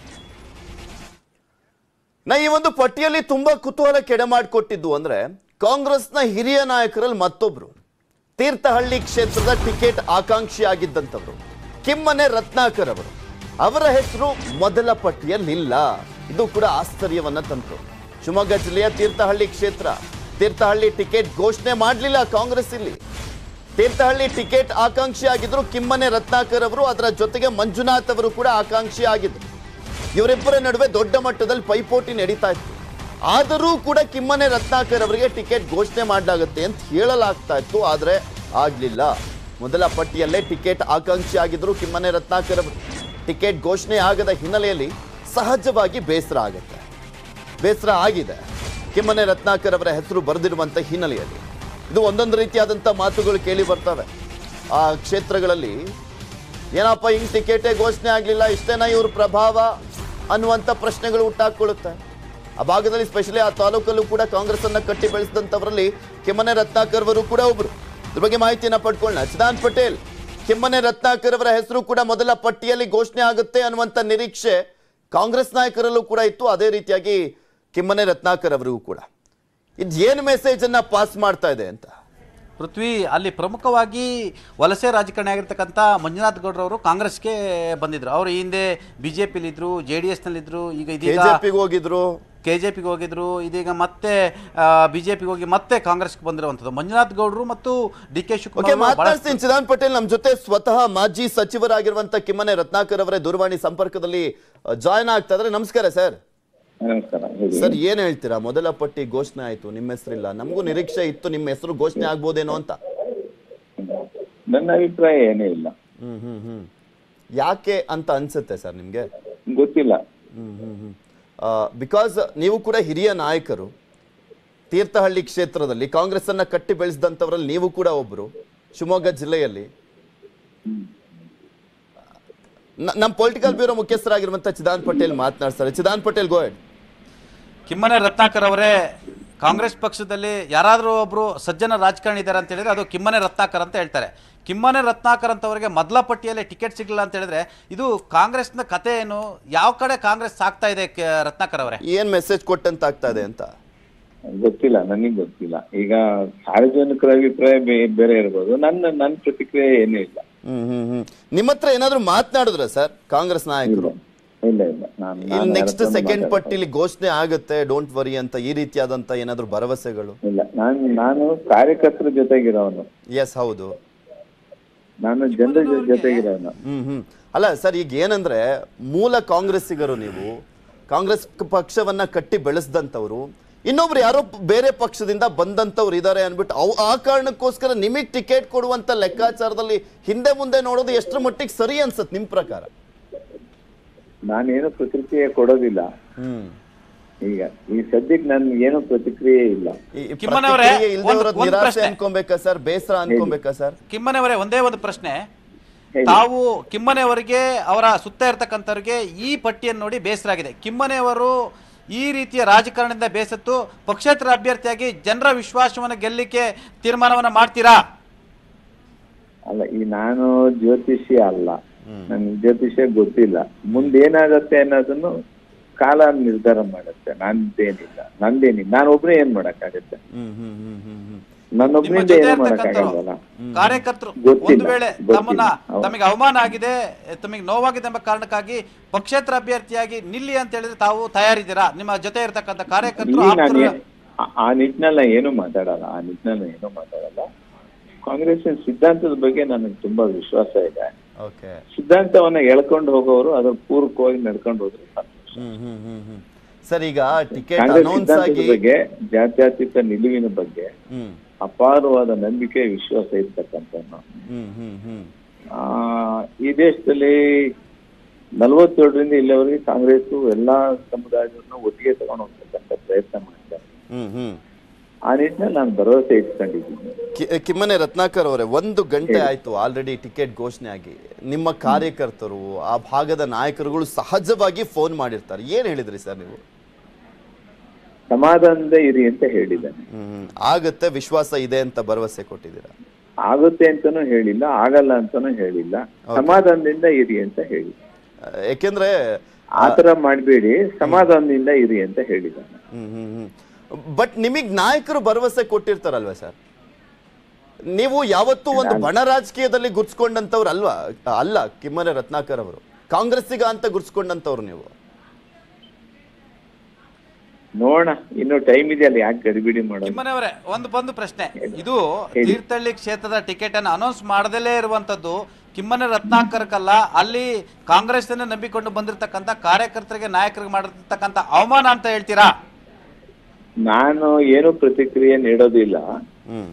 ನಾ ಈ ಒಂದು ಪಟ್ಟಿಯಲ್ಲಿ ತುಂಬಾ ಕುತೂಹಲ ಕೆಡೆ ಮಾಡಿಕೊಟ್ಟಿದ್ದು ಅಂದ್ರೆ ಕಾಂಗ್ರೆಸ್ನ ಹಿರಿಯ ನಾಯಕರಲ್ಲಿ ಮತ್ತೊಬ್ರು ತೀರ್ಥಹಳ್ಳಿ ಕ್ಷೇತ್ರದ ಟಿಕೆಟ್ ಆಕಾಂಕ್ಷಿ ಆಗಿದ್ದಂಥವ್ರು ಕಿಮ್ಮನೆ ರತ್ನಾಕರ್ ಅವರು ಅವರ ಹೆಸರು ಮೊದಲ ಪಟ್ಟಿಯಲ್ಲಿಲ್ಲ ಇದು ಕೂಡ ಆಶ್ಚರ್ಯವನ್ನ ತಂತು ಶಿವಮೊಗ್ಗ ಜಿಲ್ಲೆಯ ತೀರ್ಥಹಳ್ಳಿ ಕ್ಷೇತ್ರ ತೀರ್ಥಹಳ್ಳಿ ಟಿಕೆಟ್ ಘೋಷಣೆ ಮಾಡಲಿಲ್ಲ ಕಾಂಗ್ರೆಸ್ ಇಲ್ಲಿ ತೀರ್ಥಹಳ್ಳಿ ಟಿಕೆಟ್ ಆಕಾಂಕ್ಷಿ ಆಗಿದ್ರು ಕಿಮ್ಮನೆ ರತ್ನಾಕರ್ ಅವರು ಅದರ ಜೊತೆಗೆ ಮಂಜುನಾಥ್ ಅವರು ಕೂಡ ಆಕಾಂಕ್ಷಿ ಆಗಿದ್ರು ಇವರಿಬ್ಬರ ನಡುವೆ ದೊಡ್ಡ ಮಟ್ಟದಲ್ಲಿ ಪೈಪೋಟಿ ನಡೀತಾ ಇತ್ತು ಆದರೂ ಕೂಡ ಕಿಮ್ಮನೆ ರತ್ನಾಕರ್ ಅವರಿಗೆ ಟಿಕೆಟ್ ಘೋಷಣೆ ಮಾಡಲಾಗುತ್ತೆ ಅಂತ ಹೇಳಲಾಗ್ತಾ ಇತ್ತು ಆದರೆ ಆಗ್ಲಿಲ್ಲ ಮೊದಲ ಪಟ್ಟಿಯಲ್ಲೇ ಟಿಕೆಟ್ ಆಕಾಂಕ್ಷಿ ಆಗಿದ್ರು ಕಿಮ್ಮನೆ ರತ್ನಾಕರ್ ಅವರು ಟಿಕೆಟ್ ಘೋಷಣೆ ಆಗದ ಹಿನ್ನೆಲೆಯಲ್ಲಿ ಸಹಜವಾಗಿ ಬೇಸರ ಆಗುತ್ತೆ ಬೇಸರ ಆಗಿದೆ ಕಿಮ್ಮನೆ ರತ್ನಾಕರ್ ಅವರ ಹೆಸರು ಬರೆದಿರುವಂಥ ಹಿನ್ನೆಲೆಯಲ್ಲಿ ಇದು ಒಂದೊಂದು ರೀತಿಯಾದಂಥ ಮಾತುಗಳು ಕೇಳಿ ಬರ್ತವೆ ಆ ಕ್ಷೇತ್ರಗಳಲ್ಲಿ ಏನಪ್ಪ ಹಿಂಗ್ ಟಿಕೆಟೇ ಘೋಷಣೆ ಆಗಲಿಲ್ಲ ಇಷ್ಟೇನಾ ಇವ್ರ ಪ್ರಭಾವ ಅನ್ನುವಂಥ ಪ್ರಶ್ನೆಗಳು ಹುಟ್ಟಾಕೊಳ್ಳುತ್ತೆ ಆ ಭಾಗದಲ್ಲಿ ಸ್ಪೆಷಲಿ ಆ ತಾಲೂಕಲ್ಲೂ ಕೂಡ ಕಾಂಗ್ರೆಸ್ ಅನ್ನ ಕಟ್ಟಿ ಬೆಳೆಸಿದಂಥವರಲ್ಲಿ ಕಿಮ್ಮನೆ ರತ್ನಾಕರ್ ಅವರು ಕೂಡ ಒಬ್ರು ಇದ್ರ ಬಗ್ಗೆ ಮಾಹಿತಿಯನ್ನ ಪಡ್ಕೊಳ್ಳೋಣ ಸಿದ್ಧಾಂತ್ ಪಟೇಲ್ ಕಿಮ್ಮನೆ ರತ್ನಾಕರ್ ಅವರ ಹೆಸರು ಕೂಡ ಮೊದಲ ಪಟ್ಟಿಯಲ್ಲಿ ಘೋಷಣೆ ಆಗುತ್ತೆ ಅನ್ನುವಂಥ ನಿರೀಕ್ಷೆ ಕಾಂಗ್ರೆಸ್ ನಾಯಕರಲ್ಲೂ ಕೂಡ ಇತ್ತು ಅದೇ ರೀತಿಯಾಗಿ ಕಿಮ್ಮನೆ ರತ್ನಾಕರ್ ಅವರಿಗೂ ಕೂಡ ಇದು ಏನು ಮೆಸೇಜ್ ಅನ್ನ ಪಾಸ್ ಮಾಡ್ತಾ ಇದೆ ಅಂತ ಪೃಥ್ವಿ ಅಲ್ಲಿ ಪ್ರಮುಖವಾಗಿ ವಲಸೆ ರಾಜಕಾರಣಿ ಆಗಿರ್ತಕ್ಕಂಥ ಮಂಜುನಾಥ್ ಗೌಡ್ರವರು ಕಾಂಗ್ರೆಸ್ಗೆ ಬಂದಿದ್ರು ಅವರು ಈ ಹಿಂದೆ ಬಿ ಜೆ ಪಿಲಿದ್ರು ಜೆ ಡಿ ಎಸ್ನಲ್ಲಿದ್ದರು ಈಗ ಇದೀಗ ಕೆಜೆಪಿಗೆ ಹೋಗಿದ್ರು ಕೆ ಜೆ ಪಿಗೆ ಹೋಗಿದ್ರು ಇದೀಗ ಮತ್ತೆ ಬಿ ಜೆ ಪಿಗೆ ಹೋಗಿ ಮತ್ತೆ ಕಾಂಗ್ರೆಸ್ಗೆ ಬಂದಿರುವಂಥದ್ದು ಮಂಜುನಾಥ್ ಗೌಡ್ರು ಮತ್ತು ಡಿ ಕೆ ಓಕೆ ಶಿವಕುಮಾರ್ ಅವರು ಬಹಳಷ್ಟು- ಮಾತನಾಡ್ತೀನಿ ಸಿದ್ಧಾಂತ್ ಪಟೇಲ್ ನಮ್ಮ ಜೊತೆ ಸ್ವತಃ ಮಾಜಿ ಸಚಿವರಾಗಿರುವಂತ ಕಿಮ್ಮನೆ ರತ್ನಾಕರ್ ಅವರೇ ದೂರವಾಣಿ ಸಂಪರ್ಕದಲ್ಲಿ ಜಾಯ್ನ್ ಆಗ್ತಾ ಇದ್ರೆ ನಮಸ್ಕಾರ ಸರ್ ನಮಸ್ಕಾರ ಹೇಳಿ ಸರ್ ಏನ್ ಹೇಳ್ತೀರಾ ಮೊದಲ ಪಟ್ಟಿ ಘೋಷಣೆ ಆಯ್ತು ನಿಮ್ಮ ಹೆಸರಿಲ್ಲ ನಮಗೂ ನಿರೀಕ್ಷೆ ಇತ್ತು ನಿಮ್ಮ ಹೆಸರು ಘೋಷಣೆ ಆಗ್ಬೋದೇನೋ ಅಂತ ನನ್ನ ಅಭಿಪ್ರಾಯ ಏನೂ ಇಲ್ಲ ಹ್ಮ್ ಹ್ಮ್ ಹ್ಮ್ ಯಾಕೆ ಅಂತ ಅನ್ಸುತ್ತೆ ಸರ್ ನಿಮ್ಗೆ ಗೊತ್ತಿಲ್ಲ ಹ್ಮ್ ಹ್ಮ್ ಹ್ಮ್ ಬಿಕಾಸ್ ನೀವು ಕೂಡ ಹಿರಿಯ ನಾಯಕರು ತೀರ್ಥಹಳ್ಳಿ ಕ್ಷೇತ್ರದಲ್ಲಿ ಕಾಂಗ್ರೆಸ್ ಅನ್ನ ಕಟ್ಟಿ ಬೆಳೆಸಿದಂಥವ್ರಲ್ಲಿ ನೀವು ಕೂಡ ಒಬ್ರು ಶಿವಮೊಗ್ಗ ಜಿಲ್ಲೆಯಲ್ಲಿ ನ- ನಮ್ಮ ಪೊಲಿಟಿಕಲ್ ಬ್ಯೂರೋ ಮುಖ್ಯಸ್ಥರಾಗಿರುವಂತ ಚಿದಾಂತ್ ಪಟೇಲ್ ಮಾತನಾಡ್ತಾರೆ ಚಿದಾಂತ್ ಪಟೇಲ್ ಗೋಯಡ್ ಕಿಮ್ಮನೆ ರತ್ನಾಕರ್ ಅವರೇ ಕಾಂಗ್ರೆಸ್ ಪಕ್ಷದಲ್ಲಿ ಯಾರಾದರೂ ಒಬ್ಬರು ಸಜ್ಜನ ರಾಜಕಾರಣಿ ಇದ್ದಾರೆ ಅಂತ ಹೇಳಿದ್ರೆ ಅದು ಕಿಮ್ಮನೆ ರತ್ನಾಕರ್ ಅಂತ ಹೇಳ್ತಾರೆ ಕಿಮ್ಮನೆ ರತ್ನಾಕರ್ ಅಂತವರಿಗೆ ಮೊದಲ ಪಟ್ಟಿಯಲ್ಲಿ ಟಿಕೆಟ್ ಸಿಗಲಿಲ್ಲ ಅಂತ ಹೇಳಿದ್ರೆ ಇದು ಕಾಂಗ್ರೆಸ್ನ ಕತೆ ಏನು ಯಾವ ಕಡೆ ಕಾಂಗ್ರೆಸ್ ಸಾಕ್ತಾ ಇದೆ ಕೆ- ರತ್ನಾಕರ್ ಅವರೇ ಏನ್ ಮೆಸೇಜ್ ಕೊಟ್ಟಂತ ಆಗ್ತಾ ಇದೆ ಅಂತ ಗೊತ್ತಿಲ್ಲ ನನಗೆ ಗೊತ್ತಿಲ್ಲ ಈಗ ಸಾರ್ವಜನಿಕರ ಅಭಿಪ್ರಾಯ ಬೇ- ಬೇರೆ ಇರ್ಬೋದು ನನ್ನ ನನ್ನ ಪ್ರತಿಕ್ರಿಯೆ ಏನೂ ಇಲ್ಲ ಹ್ಮ್ ಹ್ಮ್ ಹ್ಮ್ ನಿಮ್ಮ ಹತ್ರ ಏನಾದ್ರು ಮಾತನಾಡಿದ್ರ ಸರ್ ಕಾಂಗ್ರೆಸ್ ನಾಯಕರು ಇಲ್ಲ ಇಲ್ಲ ನಾನು ಇನ್ ನಾನು ನೆಕ್ಸ್ಟ್ ಯಾರತ್ರನೂ ಸೆಕೆಂಡ್ ಮಾತಾಡ್ತಾ ಪಟ್ಟಿಲಿ ಘೋಷಣೆ ಆಗುತ್ತೆ ಡೋಂಟ್ ವರಿ ಅಂತ ಈ ರೀತಿಯಾದಂತ ಏನಾದ್ರು ಭರವಸೆಗಳು ಇಲ್ಲ ನಾನು ನಾನು ಕಾರ್ಯಕರ್ತರ ಜೊತೆಗಿರೋನು ಎಸ್ ಹೌದು ನಾನು ಜನರ ಜೊ- ಜೊತೆಗಿರೋನು ಹ್ಮ್ ಹ್ಮ್ ಅಲ್ಲ ಸರ್ ಈಗ ಏನಂದ್ರೆ ಮೂಲ ಕಾಂಗ್ರೆಸ್ಸಿಗರು ನೀವು ಕಾಂಗ್ರೆಸ್ ಕ- ಪಕ್ಷವನ್ನ ಕಟ್ಟಿ ಬೆಳೆಸ್ದಂಥವ್ರು ಇನ್ನೊಬ್ರು ಯಾರೋ ಪ್- ಬೇರೆ ಪಕ್ಷದಿಂದ ಬಂದಂಥವ್ರು ಇದ್ದಾರೆ ಅನ್ಬಿಟ್ಟು ಅವ್ ಆ ಕಾರಣಕ್ಕೋಸ್ಕರ ನಿಮಗೆ ಟಿಕೆಟ್ ಕೊಡುವಂತ ಲೆಕ್ಕಾಚಾರದಲ್ಲಿ ಹಿಂದೆ ಮುಂದೆ ನೋಡೋದು ಎಷ್ಟರ ಮಟ್ಟಿಗೆ ಸರಿ ಅನ್ಸತ್ ನಿಮ್ ಪ್ರಕಾರ ನಾನೇನು ಪ್ರತಿಕ್ರಿಯೆ ಕೊಡೋದಿಲ್ಲ ಹ್ಮ್ ಈಗ ಈ ಸದ್ಯಕ್ಕೆ ನನ್ ಏನು ಪ್ರತಿಕ್ರಿಯೆ ಇಲ್ಲ ಈ ಈ ಕಿಮ್ಮನೆ ಅವರೇ, ಪ್ರತಿಕ್ರಿಯೆ ಇಲ್ದೇ ಒಂದು- ಇರೋದ್ ಒಂದು ನಿರಾಸೆ ಪ್ರಶ್ನೆ. ಅನ್ಕೊಬೇಕಾ ಸರ್ ಬೇಸರ ಅನ್ಕೊಬೇಕಾ ಸರ್ ಕಿಮ್ಮನೆ ಅವರೇ ಒಂದೇ ಒಂದು ಪ್ರಶ್ನೆ ಹೇಳಿ. ತಾವು ಕಿಮ್ಮನೆ ಅವರಿಗೆ ಅವರ ಸುತ್ತ ಇರ್ತಕ್ಕಂಥವ್ರಿಗೆ ಈ ಪಟ್ಟಿಯನ್ನು ನೋಡಿ ಬೇಸರ ಆಗಿದೆ ಕಿಮ್ಮನೆ ಅವರು ಈ ರೀತಿಯ ರಾಜಕಾರಣದಿಂದ ಬೇಸತ್ತು ಪಕ್ಷೇತರ ಅಭ್ಯರ್ಥಿಯಾಗಿ ಜನರ ವಿಶ್ವಾಸವನ್ನು ಗೆಲ್ಲಿಕ್ಕೆ ತೀರ್ಮಾನವನ್ನ ಮಾಡ್ತೀರಾ ಅಲ್ಲ ಈ ನಾನು ಜ್ಯೋತಿಷಿ ಅಲ್ಲ ನನ್ಗೆ ಜ್ಯೋತಿಷ್ಯ ಗೊತ್ತಿಲ್ಲ ಮುಂದೆ ಏನಾಗತ್ತೆ ಅನ್ನೋದನ್ನು ಕಾಲ ನಿರ್ಧಾರ ಮಾಡುತ್ತೆ ನಂದೇನಿಲ್ಲ ನಂದೇನಿಲ್ಲ ನಾನು ಒಬ್ಬನೇ ಏನ್ ಮಾಡಕ್ಕಾಗತ್ತೆ ಹ್ಮ್ ಹ್ಮ್ ಹ್ಮ್ ಹ್ಮ್ ಹ್ಮ್ ನಿಮ್ಮ ನನ್ನೊಬ್ಬನಿಂದ ಜೊತೆ ಏನು ಇರ್ತಕ್ಕಂಥವ್ರು ಮಾಡಕ್ಕಾಗಲ್ಲ ಕಾರ್ಯಕರ್ತರು ಗೊತ್ತಿಲ್ಲ, ಒಂದು ವೇಳೆ ಗೊತ್ತಿಲ್ಲ. ತಮ್ಮನ್ನ ಹೌದು. ತಮಗೆ ಅವಮಾನ ಆಗಿದೆ ತಮಗೆ ನೋವಾಗಿದೆ ಎಂಬ ಕಾರಣಕ್ಕಾಗಿ ಪಕ್ಷೇತರ ಅಭ್ಯರ್ಥಿಯಾಗಿ ನಿಲ್ಲಿ ಅಂತ ಹೇಳಿದ್ರೆ ತಾವು ತಯಾರಿದ್ದೀರಾ ನಿಮ್ಮ ಜೊತೆ ಇರ್ತಕ್ಕಂಥ ಕಾರ್ಯಕರ್ತರು ಇಲ್ಲಿ ನಾನು ಆಪ್ತರ- ಏ- ಆ- ಆ ನಿಟ್ಟಿನಲ್ಲಿ ನಾನು ಏನು ಮಾತಾಡಲ್ಲ ಆ ನಿಟ್ಟಿನಲ್ಲಿ ಏನು ಮಾತಾಡಲ್ಲ ಕಾಂಗ್ರೆಸ್ಸಿನ ಸಿದ್ಧಾಂತದ ಬಗ್ಗೆ ನನಗೆ ತುಂಬಾ ವಿಶ್ವಾಸ ಇದೆ ಓಕೆ ಸಿದ್ಧಾಂತವನ್ನ ಎಳ್ಕೊಂಡು ಹೋಗೋರು ಅದ್ರ ಪೂರಕವಾಗಿ ನಡ್ಕೊಂಡು ಹೋದ್ರೆ ಸಾಕು. ಹ್ಮ್ ಹ್ಮ್ ಹ್ಮ್ ಹ್ಮ್ ಸರ್ ಈಗ ಟಿಕೆಟ್ ಕಾಂಗ್ರೆಸ್ ಅನೌನ್ಸ್ ಸಿದ್ಧಾಂತದ ಆಗಿ ಬಗ್ಗೆ ಜಾತ್ಯತೀತ ನಿಲುವಿನ ಬಗ್ಗೆ ಹ್ಮ್ ಅಪಾರವಾದ ನಂಬಿಕೆ ವಿಶ್ವಾಸ ಇರ್ತಕ್ಕಂಥವ್ನು ಹ್ಮ್ ಹ್ಮ್ ಹ್ಮ್ ಆ, ಈ ದೇಶದಲ್ಲಿ ನಲವತ್ತೇಳರಿಂದ ಇಲ್ಲಿವರೆಗೆ ಕಾಂಗ್ರೆಸ್ ಎಲ್ಲಾ ಸಮುದಾಯವನ್ನು ಒಟ್ಟಿಗೆ ತಗೊಂಡು ಹೋಗ್ತಕ್ಕಂಥ ಪ್ರಯತ್ನ ಮಾಡ್ತಾರೆ ಹ್ಮ್ ಹ್ಮ್ ಆ ನಿಟ್ಟಿನಲ್ಲಿ ನಾನು ಭರವಸೆ ಇಟ್ಕೊಂಡಿದ್ದೀನಿ ಕಿ- ಕಿಮ್ಮನೆ ರತ್ನಾಕರ್ ಅವರೇ ಒಂದು ಗಂಟೆ ಆಯ್ತು ಆಲ್ರೆಡಿ ಟಿಕೆಟ್ ಘೋಷಣೆ ಆಗಿ ನಿಮ್ಮ ಕಾರ್ಯಕರ್ತರು ಆ ಭಾಗದ ನಾಯಕರುಗಳು ಸಹಜವಾಗಿ ಫೋನ್ ಮಾಡಿರ್ತಾರೆ ಏನ್ ಹೇಳಿದ್ರಿ ಸರ್ ನೀವು ಸಮಾಧಾನದ ಇರಿ ಅಂತ ಹೇಳಿದ್ದಾನೆ ಹ್ಮ್ ಹ್ಮ್. ಆಗತ್ತೆ ವಿಶ್ವಾಸ ಇದೆ ಅಂತ ಭರವಸೆ ಕೊಟ್ಟಿದ್ದೀರಾ ಆಗುತ್ತೆ ಅಂತಾನೂ ಹೇಳಿಲ್ಲ ಆಗಲ್ಲ ಅಂತಾನೂ ಹೇಳಿಲ್ಲ ಸಮಾಧಾನದಿಂದ ಇರಿ ಅಂತ ಹೇಳಿ ಆ, ಯಾಕೆಂದ್ರೆ ಆತರ ಮಾಡಬೇಡಿ ಸಮಾಧಾನದಿಂದ ಇರಿ ಅಂತ ಹೇಳಿದ್ದಾನೆ ಹ್ಮ್ ಹ್ಮ್ ಹ್ಮ್ ಬಟ್ ನಿಮಗ್ ನಾಯಕರು ಭರವಸೆ ಕೊಟ್ಟಿರ್ತಾರಲ್ವಾ ಸರ್ ನೀವು ಯಾವತ್ತೂ ಒಂದು ಬಣ ರಾಜಕೀಯದಲ್ಲಿ ಗುರ್ಸ್ಕೊಂಡಂತವ್ರು ಅಲ್ವಾ ಅಲ್ಲ ಕಿಮ್ಮನೆ ರತ್ನಾಕರ್ ಅವರು ಕಾಂಗ್ರೆಸ್ಸಿಗ ಅಂತ ಗುರ್ಸ್ಕೊಂಡಂತವ್ರು ನೀವು ನೋಡೋಣ ಇನ್ನು ಟೈಮ್ ಇದೆಯಲ್ಲ ಯಾಕೆ ಗಡಿಬಿಡಿ ಮಾಡೋದು ಕಿಮ್ಮನೆಯವರೇ ಒಂದು ಬಂದು ಪ್ರಶ್ನೆ ಇದು ತೀರ್ಥಹಳ್ಳಿ ಕ್ಷೇತ್ರದ ಟಿಕೆಟ್ ಅನ್ನು ಅನೌನ್ಸ್ ಮಾಡದಲ್ಲೇ ಇರುವಂತದ್ದು ಕಿಮ್ಮನೆ ರತ್ನಾಕರ್ಕಲ್ಲ ಅಲ್ಲಿ ಕಾಂಗ್ರೆಸ್ ನಂಬಿಕೊಂಡು ಬಂದಿರತಕ್ಕಂಥ ಕಾರ್ಯಕರ್ತರಿಗೆ ನಾಯಕರಿಗೆ ಮಾಡಿರ್ತಕ್ಕಂಥ ಅವಮಾನ ಅಂತ ಹೇಳ್ತೀರಾ ನಾನು ಏನು ಪ್ರತಿಕ್ರಿಯೆ ನೀಡೋದಿಲ್ಲ ಹ್ಮ್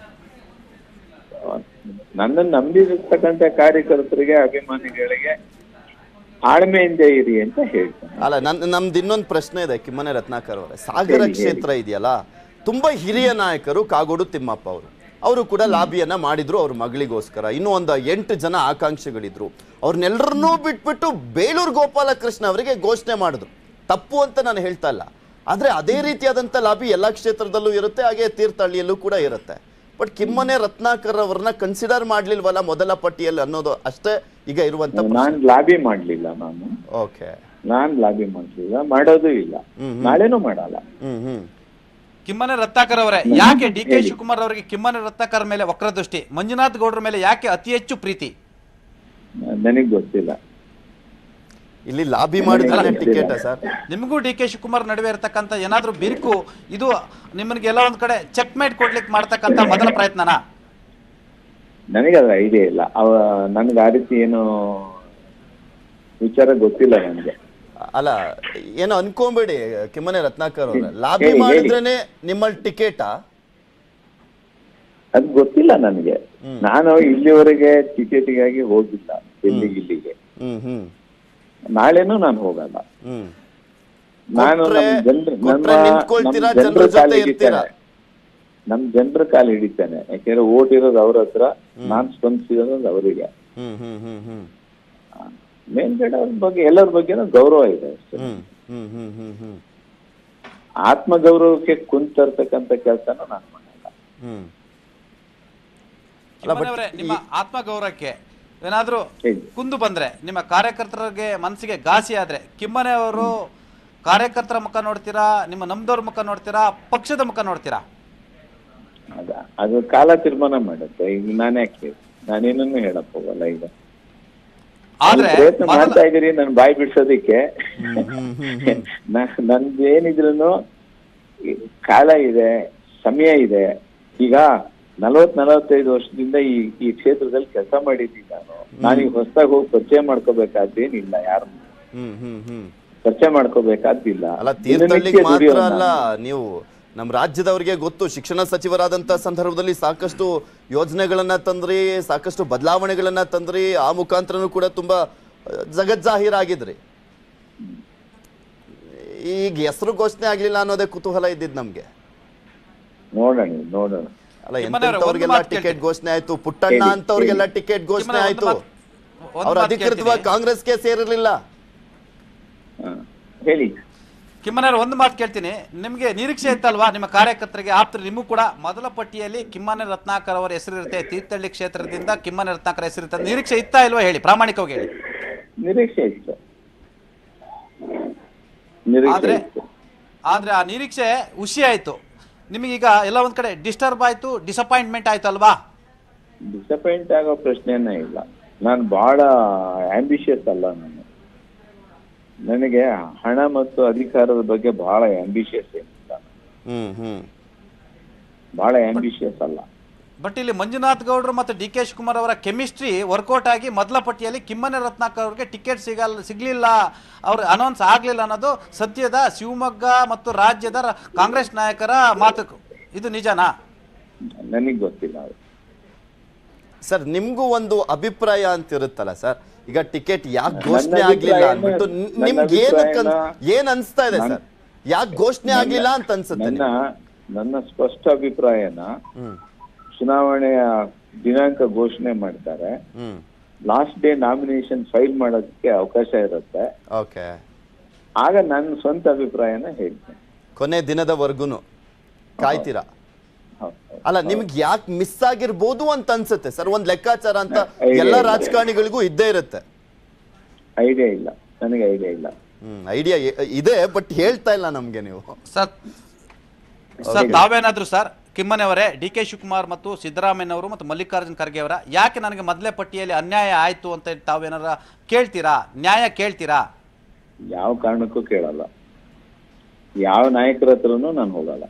ನನ್ನನ್ನು ನಂಬಿರ್ತಕ್ಕಂಥ ಕಾರ್ಯಕರ್ತರಿಗೆ ಅಭಿಮಾನಿಗಳಿಗೆ ತಾಳ್ಮೆಯಿಂದ ಇರಿ ಅಂತ ಹೇಳ್ತೇನೆ ಅಲ್ಲ ನನ್ ನಮ್ದು ಇನ್ನೊಂದು ಪ್ರಶ್ನೆ ಇದೆ ಕಿಮ್ಮನೆ ರತ್ನಾಕರ್ ಅವರೇ ಸಾಗರ ಕ್ಷೇತ್ರ ಇದೆಯಲ್ಲ ತುಂಬಾ ಹಿರಿಯ ನಾಯಕರು ಕಾಗೋಡು ತಿಮ್ಮಪ್ಪ ಅವರು ಅವರು ಕೂಡ ಲಾಬಿಯನ್ನ ಮಾಡಿದ್ರು ಅವ್ರ ಮಗಳಿಗೋಸ್ಕರ ಇನ್ನೂ ಒಂದು ಎಂಟು ಜನ ಆಕಾಂಕ್ಷಿಗಳಿದ್ರು ಅವ್ರನ್ನೆಲ್ಲರನ್ನೂ ಬಿಟ್ಬಿಟ್ಟು ಬೇಲೂರು ಗೋಪಾಲಕೃಷ್ಣ ಅವರಿಗೆ ಘೋಷಣೆ ಮಾಡಿದ್ರು ತಪ್ಪು ಅಂತ ನಾನು ಹೇಳ್ತಾ ಇಲ್ಲ ಆದ್ರೆ ಅದೇ ರೀತಿಯಾದಂಥ ಲಾಬಿ ಎಲ್ಲ ಕ್ಷೇತ್ರದಲ್ಲೂ ಇರುತ್ತೆ ಹಾಗೆ ತೀರ್ಥಹಳ್ಳಿಯಲ್ಲೂ ಕೂಡ ಇರುತ್ತೆ ಬಟ್ ಕಿಮ್ಮನೆ ರತ್ನಾಕರ್ ಅವ್ರನ್ನ ಕನ್ಸಿಡರ್ ಮಾಡ್ಲಿಲ್ವಲ್ಲ ಮೊದಲ ಪಟ್ಟಿಯಲ್ಲಿ ಅನ್ನೋದು ಅಷ್ಟೇ ಈಗ ಇರುವಂತ ನಾನ್ ಲಾಬಿ ಮಾಡ್ಲಿಲ್ಲ ನಾನು ಓಕೆ ನಾನ್ ಲಾಬಿ ಮಾಡ್ಲಿಲ್ಲ ಮಾಡೋದು ಇಲ್ಲ ನಾಳೆನೂ ಮಾಡಲ್ಲ ಹ್ಮ್ ಹ್ಮ್ ಕಿಮ್ಮನೆ ರತ್ನಾಕರ್ ಅವರೇ ಯಾಕೆ ಡಿ ಕೆ ಶಿವಕುಮಾರ್ ಅವರಿಗೆ ಕಿಮ್ಮನೆ ರತ್ನಾಕರ್ ಮೇಲೆ ವಕ್ರದೃಷ್ಟಿ ಮಂಜುನಾಥ್ ಗೌಡ್ರ ಮೇಲೆ ಯಾಕೆ ಅತಿ ಹೆಚ್ಚು ಪ್ರೀತಿ ನನಗ್ ಗೊತ್ತಿಲ್ಲ ಇಲ್ಲಿ ಲಾಬಿ ಮಾಡಿದ್ರೆ ನನಗೆ ಟಿಕೆಟ್ ಗೊತ್ತಿಲ್ಲ. ಸರ್ ನಿಮಗೂ ಡಿ ಕೆ ಶಿವಕುಮಾರ್ ನಡುವೆ ಇರತಕ್ಕಂಥ ಏನಾದರೂ ಬಿರುಕು ಇದು ನಿಮ್ಮನಿಗೆ ಎಲ್ಲ ಒಂದ್ ಕಡೆ ಚೆಕ್ ಮೇಟ್ ಕೊಡ್ಲಿಕ್ಕೆ ಮಾಡ್ತಕ್ಕಂಥ ಮೊದಲ ಪ್ರಯತ್ನನಾ ನನಗೆ ಅದ್ರ ಐಡಿಯಾ ಇಲ್ಲ ಅವ ನನ್ಗೆ ಆ ರೀತಿ ಏನು ವಿಚಾರ ಗೊತ್ತಿಲ್ಲ ನನಗೆ ಅಲ್ಲ ಏನೋ ಅನ್ಕೊಂಬೇಡಿ ಕಿಮ್ಮನೆ ರತ್ನಾಕರ್ ಅವ್ರ ಹೇಳಿ, ಲಾಬಿ ಹೇಳಿ. ಮಾಡಿದ್ರೇನೆ ನಿಮ್ಮಲ್ಲಿ ಟಿಕೆಟಾ ಅದು ಗೊತ್ತಿಲ್ಲ ನನಗೆ ನಾನು ಇಲ್ಲಿವರೆಗೆ ಟಿಕೆಟಿಗಾಗಿ ಹೋಗಿಲ್ಲ ಎಲ್ಲಿಗೆ ಇಲ್ಲಿಗೆ ಹ್ಮ್ ಹ್ಮ್ ನಾಳೆನೂ ನಾನು ಹೋಗಲ್ಲ ಹ್ಮ್ ನಾನು ಕೊಟ್ರೆ- ನಮ್ ಜನರ ಕೊಟ್ರೆ ನಿಂತ್ಕೊಳ್ತೀರಾ, ನಮ್ಮ ಜನರ ಜನರ ಕಾಲು ಜೊತೆ ಇರ್ತೀರಾ? ಹಿಡಿತೇನೆ ನಮ್ ಜನರ ಕಾಲು ಹಿಡಿತೇನೆ ಯಾಕೆಂದ್ರೆ ಓಟ್ ಇರೋದು ಅವ್ರ ಹತ್ರ ನಾನ್ ಸ್ಪಂದಿಸಿರೋದು ಅವರಿಗೆ ಹ್ಮ್ ಹ್ಮ್ ಹ್ಮ್ ಹ್ಮ್ ಮೇಲ್ಗಡೆ ಅವ್ರ ಬಗ್ಗೆ ಎಲ್ಲರ ಬಗ್ಗೆನೂ ಗೌರವ ಇದೆ ಅಷ್ಟೇ ಹ್ಮ್ ಹ್ಮ್ ಹ್ಮ್ ಹ್ಮ್ ಹ್ಮ್ ಆತ್ಮಗೌರವಕ್ಕೆ ಕುಂತರ್ತಕ್ಕಂಥ ಕೆಲಸನ ನಾನು ಮಾಡಲ್ಲ ಹ್ಮ್ ಅಲ್ಲ, ಕಿಮ್ಮನೆ but ಅವರೇ ಈ- ನಿಮ್ಮ ಆತ್ಮಗೌರವಕ್ಕೆ ಏನಾದರೂ ಹೇಳಿ. ಕುಂದು ಬಂದ್ರೆ ನಿಮ್ಮ ಕಾರ್ಯಕರ್ತರಿಗೆ ಮನಸ್ಸಿಗೆ ಘಾಸಿ ಆದ್ರೆ ಕಿಮ್ಮನೆ ಅವರು ಕಾರ್ಯಕರ್ತರ ಮುಖ ನೋಡ್ತೀರಾ ನಿಮ್ಮ ನಮ್ದವ್ರ ಮುಖ ನೋಡ್ತೀರಾ ಪಕ್ಷದ ಮುಖ ನೋಡ್ತೀರಾ ಅದ ಅದು ಕಾಲ ತೀರ್ಮಾನ ಮಾಡುತ್ತೆ ಈಗ ನಾನೇ ಯಾಕೆ ನಾನೇನನ್ನು ಹೇಳಕ್ ಹೋಗಲ್ಲ ಈಗ ಆದ್ರೆ ನೀವು ಪ್ರಯತ್ನ ಮೊದಲ- ಮಾಡ್ತಾ ಇದೀರಿ ನನ್ ಬಾಯಿ ಬಿಡ್ಸೋದಿಕ್ಕೆ ಹ್ಮ್ ಹ್ಮ್ ಹ್ಮ್ ಹ್ಮ್ ನ- ನಂದು ಏನಿದ್ರು ಕಾಲ ಇದೆ ಸಮಯ ಇದೆ ಈಗ ನಲವತ್ ನಲವತ್ತೈದು ವರ್ಷದಿಂದ ಈ ಈ ಕ್ಷೇತ್ರದಲ್ಲಿ ಕೆಲಸ ಮಾಡಿದ್ದೀನಿ ನಾನು ನಾನೀಗ ಹೊಸದಾಗಿ ಹೋಗಿ ಪರಿಚಯ ಮಾಡ್ಕೋಬೇಕಾದ್ದೇನಿಲ್ಲ ಯಾರು ಹ್ಮ್ ಹ್ಮ್ ಹ್ಮ್ ಪರಿಚಯ ಮಾಡ್ಕೋಬೇಕಾದ್ದಿಲ್ಲ ಅಲ್ಲ ದಿನನಿತ್ಯ ತೀರ್ಥಹಳ್ಳಿಗೆ ಮಾತ್ರ ದುಡಿಯೋನು ಅಲ್ಲ ನಾನು. ನೀವು ನಮ್ಮ ರಾಜ್ಯದವರಿಗೆ ಗೊತ್ತು ಶಿಕ್ಷಣ ಸಚಿವರಾದಂತ ಸಂದರ್ಭದಲ್ಲಿ ಸಾಕಷ್ಟು ಯೋಜನೆಗಳನ್ನ ತಂದ್ರಿ ಸಾಕಷ್ಟು ಬದಲಾವಣೆಗಳನ್ನ ತಂದ್ರಿ ಆ ಮುಖಾಂತರನೂ ಕೂಡ ತುಂಬಾ ಅಹ್, ಜಗಜ್ಜಾಹೀರಾಗಿದ್ರಿ ಈಗ ಹೆಸರು ಘೋಷಣೆ ಆಗ್ಲಿಲ್ಲ ಅನ್ನೋದೇ ಕುತೂಹಲ ಇದ್ದಿದ್ ನಮ್ಗೆ ನೋಡೋಣ ನೋಡೋಣ ಅಲ್ಲ ನಿಮ್ಮನ್ನ ಒಂದು ಎಂತೆಂಥವ್ರಿಗೆಲ್ಲ ಮಾತು ಟಿಕೆಟ್ ಕೇಳ್ತೀನಿ. ಘೋಷಣೆ ಆಯ್ತು ಪುಟ್ಟಣ್ಣ ಹೇಳಿ, ಅಂತವ್ರಿಗೆಲ್ಲ ಹೇಳಿ. ಟಿಕೆಟ್ ಘೋಷಣೆ ನಿಮ್ಮನ್ನ ಒಂದು ಆಯ್ತು ಮಾತು- ಒಂದು ಅವ್ರು ಮಾತು ಅಧಿಕೃತವಾಗಿ ಕೇಳ್ತೀನಿ. ಕಾಂಗ್ರೆಸ್ಗೆ ಸೇರಿರ್ಲಿಲ್ಲ ಹ. ಹೇಳಿ ಕಿಮ್ಮನವ್ರ ಒಂದು ಮಾತು ಕೇಳ್ತೀನಿ ನಿಮಗೆ ನಿರೀಕ್ಷೆ ಇತ್ತಲ್ವಾ ನಿಮ್ಮ ಕಾರ್ಯಕರ್ತರಿಗೆ ಆಪ್ತರು ನಿಮಗೂ ಕೂಡ ಮೊದಲ ಪಟ್ಟಿಯಲ್ಲಿ ಕಿಮ್ಮನೆ ರತ್ನಾಕರ್ ಅವರ ಹೆಸರಿರುತ್ತೆ ತೀರ್ಥಹಳ್ಳಿ ಕ್ಷೇತ್ರದಿಂದ ಕಿಮ್ಮನೆ ರತ್ನಾಕರ್ ಹೆಸರಿರುತ್ತೆ ನಿರೀಕ್ಷೆ ಇತ್ತಾ ಇಲ್ವಾ ಹೇಳಿ ಪ್ರಾಮಾಣಿಕವಾಗಿ ಹೇಳಿ ನಿರೀಕ್ಷೆ ಇತ್ತು ನಿರೀಕ್ಷೆ ಆದ್ರೆ ಇತ್ತು ಆದ್ರೆ ಆ ನಿರೀಕ್ಷೆ ಹುಸಿ ಆಯ್ತು ನಿಮಗೀಗ ಎಲ್ಲ ಒಂದ್ ಕಡೆ ಡಿಸ್ಟರ್ಬ್ ಆಯ್ತು ಡಿಸಪಾಯಿಂಟ್ಮೆಂಟ್ ಆಯ್ತು ಅಲ್ವಾ ಡಿಸಪಾಯಿಂಟ್ ಆಗೋ ಪ್ರಶ್ನೆನೇ ಇಲ್ಲ ನಾನು ಬಹಳ ಆಂಬಿಷಿಯಸ್ ಅಲ್ಲ ನಾನು ನನಗೆ ಹಣ ಮತ್ತು ಅಧಿಕಾರದ ಬಗ್ಗೆ ಬಹಳ ಆಂಬಿಷಿಯಸ್ ಏನಿಲ್ಲ ಹ್ಮ್ ಹ್ಮ್ ಬಹಳ ಆಂಬಿಷಿಯಸ್ ಅಲ್ಲ ಬಟ್ ಇಲ್ಲಿ ಮಂಜುನಾಥ್ ಗೌಡ್ರು ಮತ್ತು ಡಿ ಕೆ ಶಿವಕುಮಾರ್ ಅವರ ಕೆಮಿಸ್ಟ್ರಿ ವರ್ಕೌಟ್ ಆಗಿ ಮೊದಲ ಪಟ್ಟಿಯಲ್ಲಿ ಕಿಮ್ಮನೆ ರತ್ನಾಕರ್ ಅವ್ರಿಗೆ ಟಿಕೆಟ್ ಸಿಗಲ್ಲ ಸಿಗ್ಲಿಲ್ಲ ಅವ್ರು ಅನೌನ್ಸ್ ಆಗಲಿಲ್ಲ ಅನ್ನೋದು ಸದ್ಯದ ಶಿವಮೊಗ್ಗ ಮತ್ತು ರಾಜ್ಯದ ರ- ಕಾಂಗ್ರೆಸ್ ನಾಯಕರ ಮಾತು ಇದು ನಿಜನಾ ನನಗೆ ಗೊತ್ತಿಲ್ಲ ಅದು ಸರ್ ನಿಮ್ಗೂ ಒಂದು ಅಭಿಪ್ರಾಯ ಅಂತ ಇರುತ್ತಲ್ಲ ಸರ್ ಈಗ ಟಿಕೆಟ್ ಯಾಕೆ ನನ್ನ ಘೋಷಣೆ ಆಗ್ಲಿಲ್ಲ ಅಭಿಪ್ರಾಯನ- ಅಂದ್ಬಿಟ್ಟು ನಿ- ನನ್ನ ನಿಮ್ಗೆ ಏನಕ್ಕೆ ಅನ್- ಅಭಿಪ್ರಾಯನ- ಏನ್ ಅನ್ಸ್ತಾ ಇದೆ ನನ್- ಸರ್ ಯಾಕೆ ಘೋಷಣೆ ಆಗ್ಲಿಲ್ಲ ಅಂತ ಅನ್ಸುತ್ತೆ ನನ್ನ ನನ್ನ ಸ್ಪಷ್ಟ ಅಭಿಪ್ರಾಯನ ಹ್ಮ್ ಚುನಾವಣೆಯ ದಿನಾಂಕ ಘೋಷಣೆ ಮಾಡ್ತಾರೆ ಹ್ಮ್ ಲಾಸ್ಟ್ ಡೇ ನಾಮಿನೇಷನ್ ಫೈಲ್ ಮಾಡೋದಕ್ಕೆ ಅವಕಾಶ ಇರುತ್ತೆ ಓಕೆ ಆಗ ನನ್ನ ಸ್ವಂತ ಅಭಿಪ್ರಾಯನ ಹೇಳ್ತೇನೆ ಕೊನೆ ದಿನದವರೆಗೂ ಕಾಯ್ತೀರಾ ಹೌದು, ಹೌದು. ಅಲ್ಲ ನಿಮ್ಗೆ ಯಾಕೆ ಮಿಸ್ ಆಗಿರ್ಬೋದು ಅಂತ ಅನ್ಸುತ್ತೆ ಸರ್ ಒಂದ್ ಲೆಕ್ಕಾಚಾರ ಅಂತ idea ಎಲ್ಲ ಇಲ್ಲ. ರಾಜಕಾರಣಿಗಳಿಗೂ ಇದ್ದೇ ಇರುತ್ತೆ ಐಡಿಯಾ ಇಲ್ಲ ನನಗೆ ಐಡಿಯಾ ಇಲ್ಲ ಹ್ಮ್ ಐಡಿಯಾ ಇದೆ ಬಟ್ ಹೇಳ್ತಾ ಇಲ್ಲ ನಮ್ಗೆ ನೀವು ಸರ್ ಸರ್ ತಾವೇನಾದ್ರು ಸರ್ ಕಿಮ್ಮನೆ ಅವರೇ ಡಿ ಕೆ ಶಿವಕುಮಾರ್ ಮತ್ತು ಸಿದ್ದರಾಮಯ್ಯನವರು ಮತ್ತು ಮಲ್ಲಿಕಾರ್ಜುನ್ ಖರ್ಗೆ ಅವರ ಯಾಕೆ ನನಗೆ ಮೊದಲೇ ಪಟ್ಟಿಯಲ್ಲಿ ಅನ್ಯಾಯ ಆಯ್ತು ಅಂತ ತಾವೇನಾರ ಕೇಳ್ತೀರಾ ನ್ಯಾಯ ಕೇಳ್ತೀರಾ ಯಾವ ಕಾರಣಕ್ಕೂ ಕೇಳಲ್ಲ ಯಾವ ನಾಯಕರ ಹತ್ರನೂ ನಾನು ಹೋಗಲ್ಲ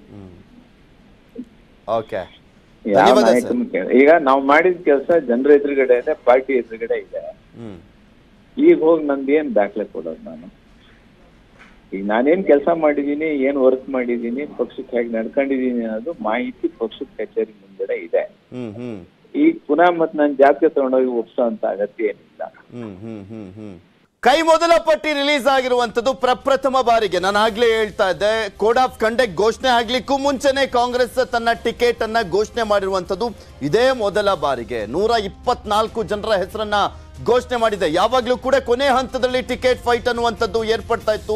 ಓಕೆ ಯಾವ ಧನ್ಯವಾದ ಸರ್ ನಾಯಕರನ್ನು ಕೇಳ ಈಗ ನಾವು ಮಾಡಿದ ಕೆಲಸ ಜನರ ಎದುರುಗಡೆ ಇದೆ ಪಾರ್ಟಿ ಎದುರುಗಡೆ ಇದೆ ಹ್ಮ್ ಈಗ ಹೋಗಿ ನಂದು ಏನ್ ದಾಖಲೆ ಕೊಡೋದು ನಾನು ಈಗ ನಾನೇನ್ ಕೆಲಸ ಮಾಡಿದೀನಿ ಏನ್ ವರ್ಕ್ ಮಾಡಿದೀನಿ ಪಕ್ಷಕ್ಕೆ ಹೇಗೆ ನಡ್ಕೊಂಡಿದೀನಿ ಅನ್ನೋದು ಮಾಹಿತಿ ಪಕ್ಷದ ಕಚೇರಿ ಮುಂದೆಡೆ ಇದೆ ಹ್ಮ್ ಹ್ಮ್ ಈಗ ಪುನಃ ಮತ್ ನಾನು ಜಾಬ್ಗೆ ತಗೊಂಡೋಗಿ ಒಪ್ಸೋ ಅಂತ ಅಗತ್ಯ ಏನಿಲ್ಲ ಹ್ಮ್ ಹ್ಮ್ ಹ್ಮ್ ಹ್ಮ್ ಕೈ ಮೊದಲ ಪಟ್ಟಿ ರಿಲೀಸ್ ಆಗಿರುವಂತದ್ದು ಪ್ರಪ್ರಥಮ ಬಾರಿಗೆ ನಾನು ಆಗ್ಲೇ ಹೇಳ್ತಾ ಇದ್ದೆ ಕೋಡ್ ಆಫ್ ಕಂಡಕ್ಟ್ ಘೋಷಣೆ ಆಗ್ಲಿಕ್ಕೂ ಮುಂಚೆನೆ ಕಾಂಗ್ರೆಸ್ ತನ್ನ ಟಿಕೆಟ್ ಅನ್ನ ಘೋಷಣೆ ಮಾಡಿರುವಂತದ್ದು ಇದೇ ಮೊದಲ ಬಾರಿಗೆ ನೂರ ಇಪ್ಪತ್ನಾಲ್ಕು ಜನರ ಹೆಸರನ್ನ ಘೋಷಣೆ ಮಾಡಿದೆ ಯಾವಾಗ್ಲೂ ಕೂಡ ಕೊನೆ ಹಂತದಲ್ಲಿ ಟಿಕೆಟ್ ಫೈಟ್ ಅನ್ನುವಂಥದ್ದು ಏರ್ಪಡ್ತಾ ಇತ್ತು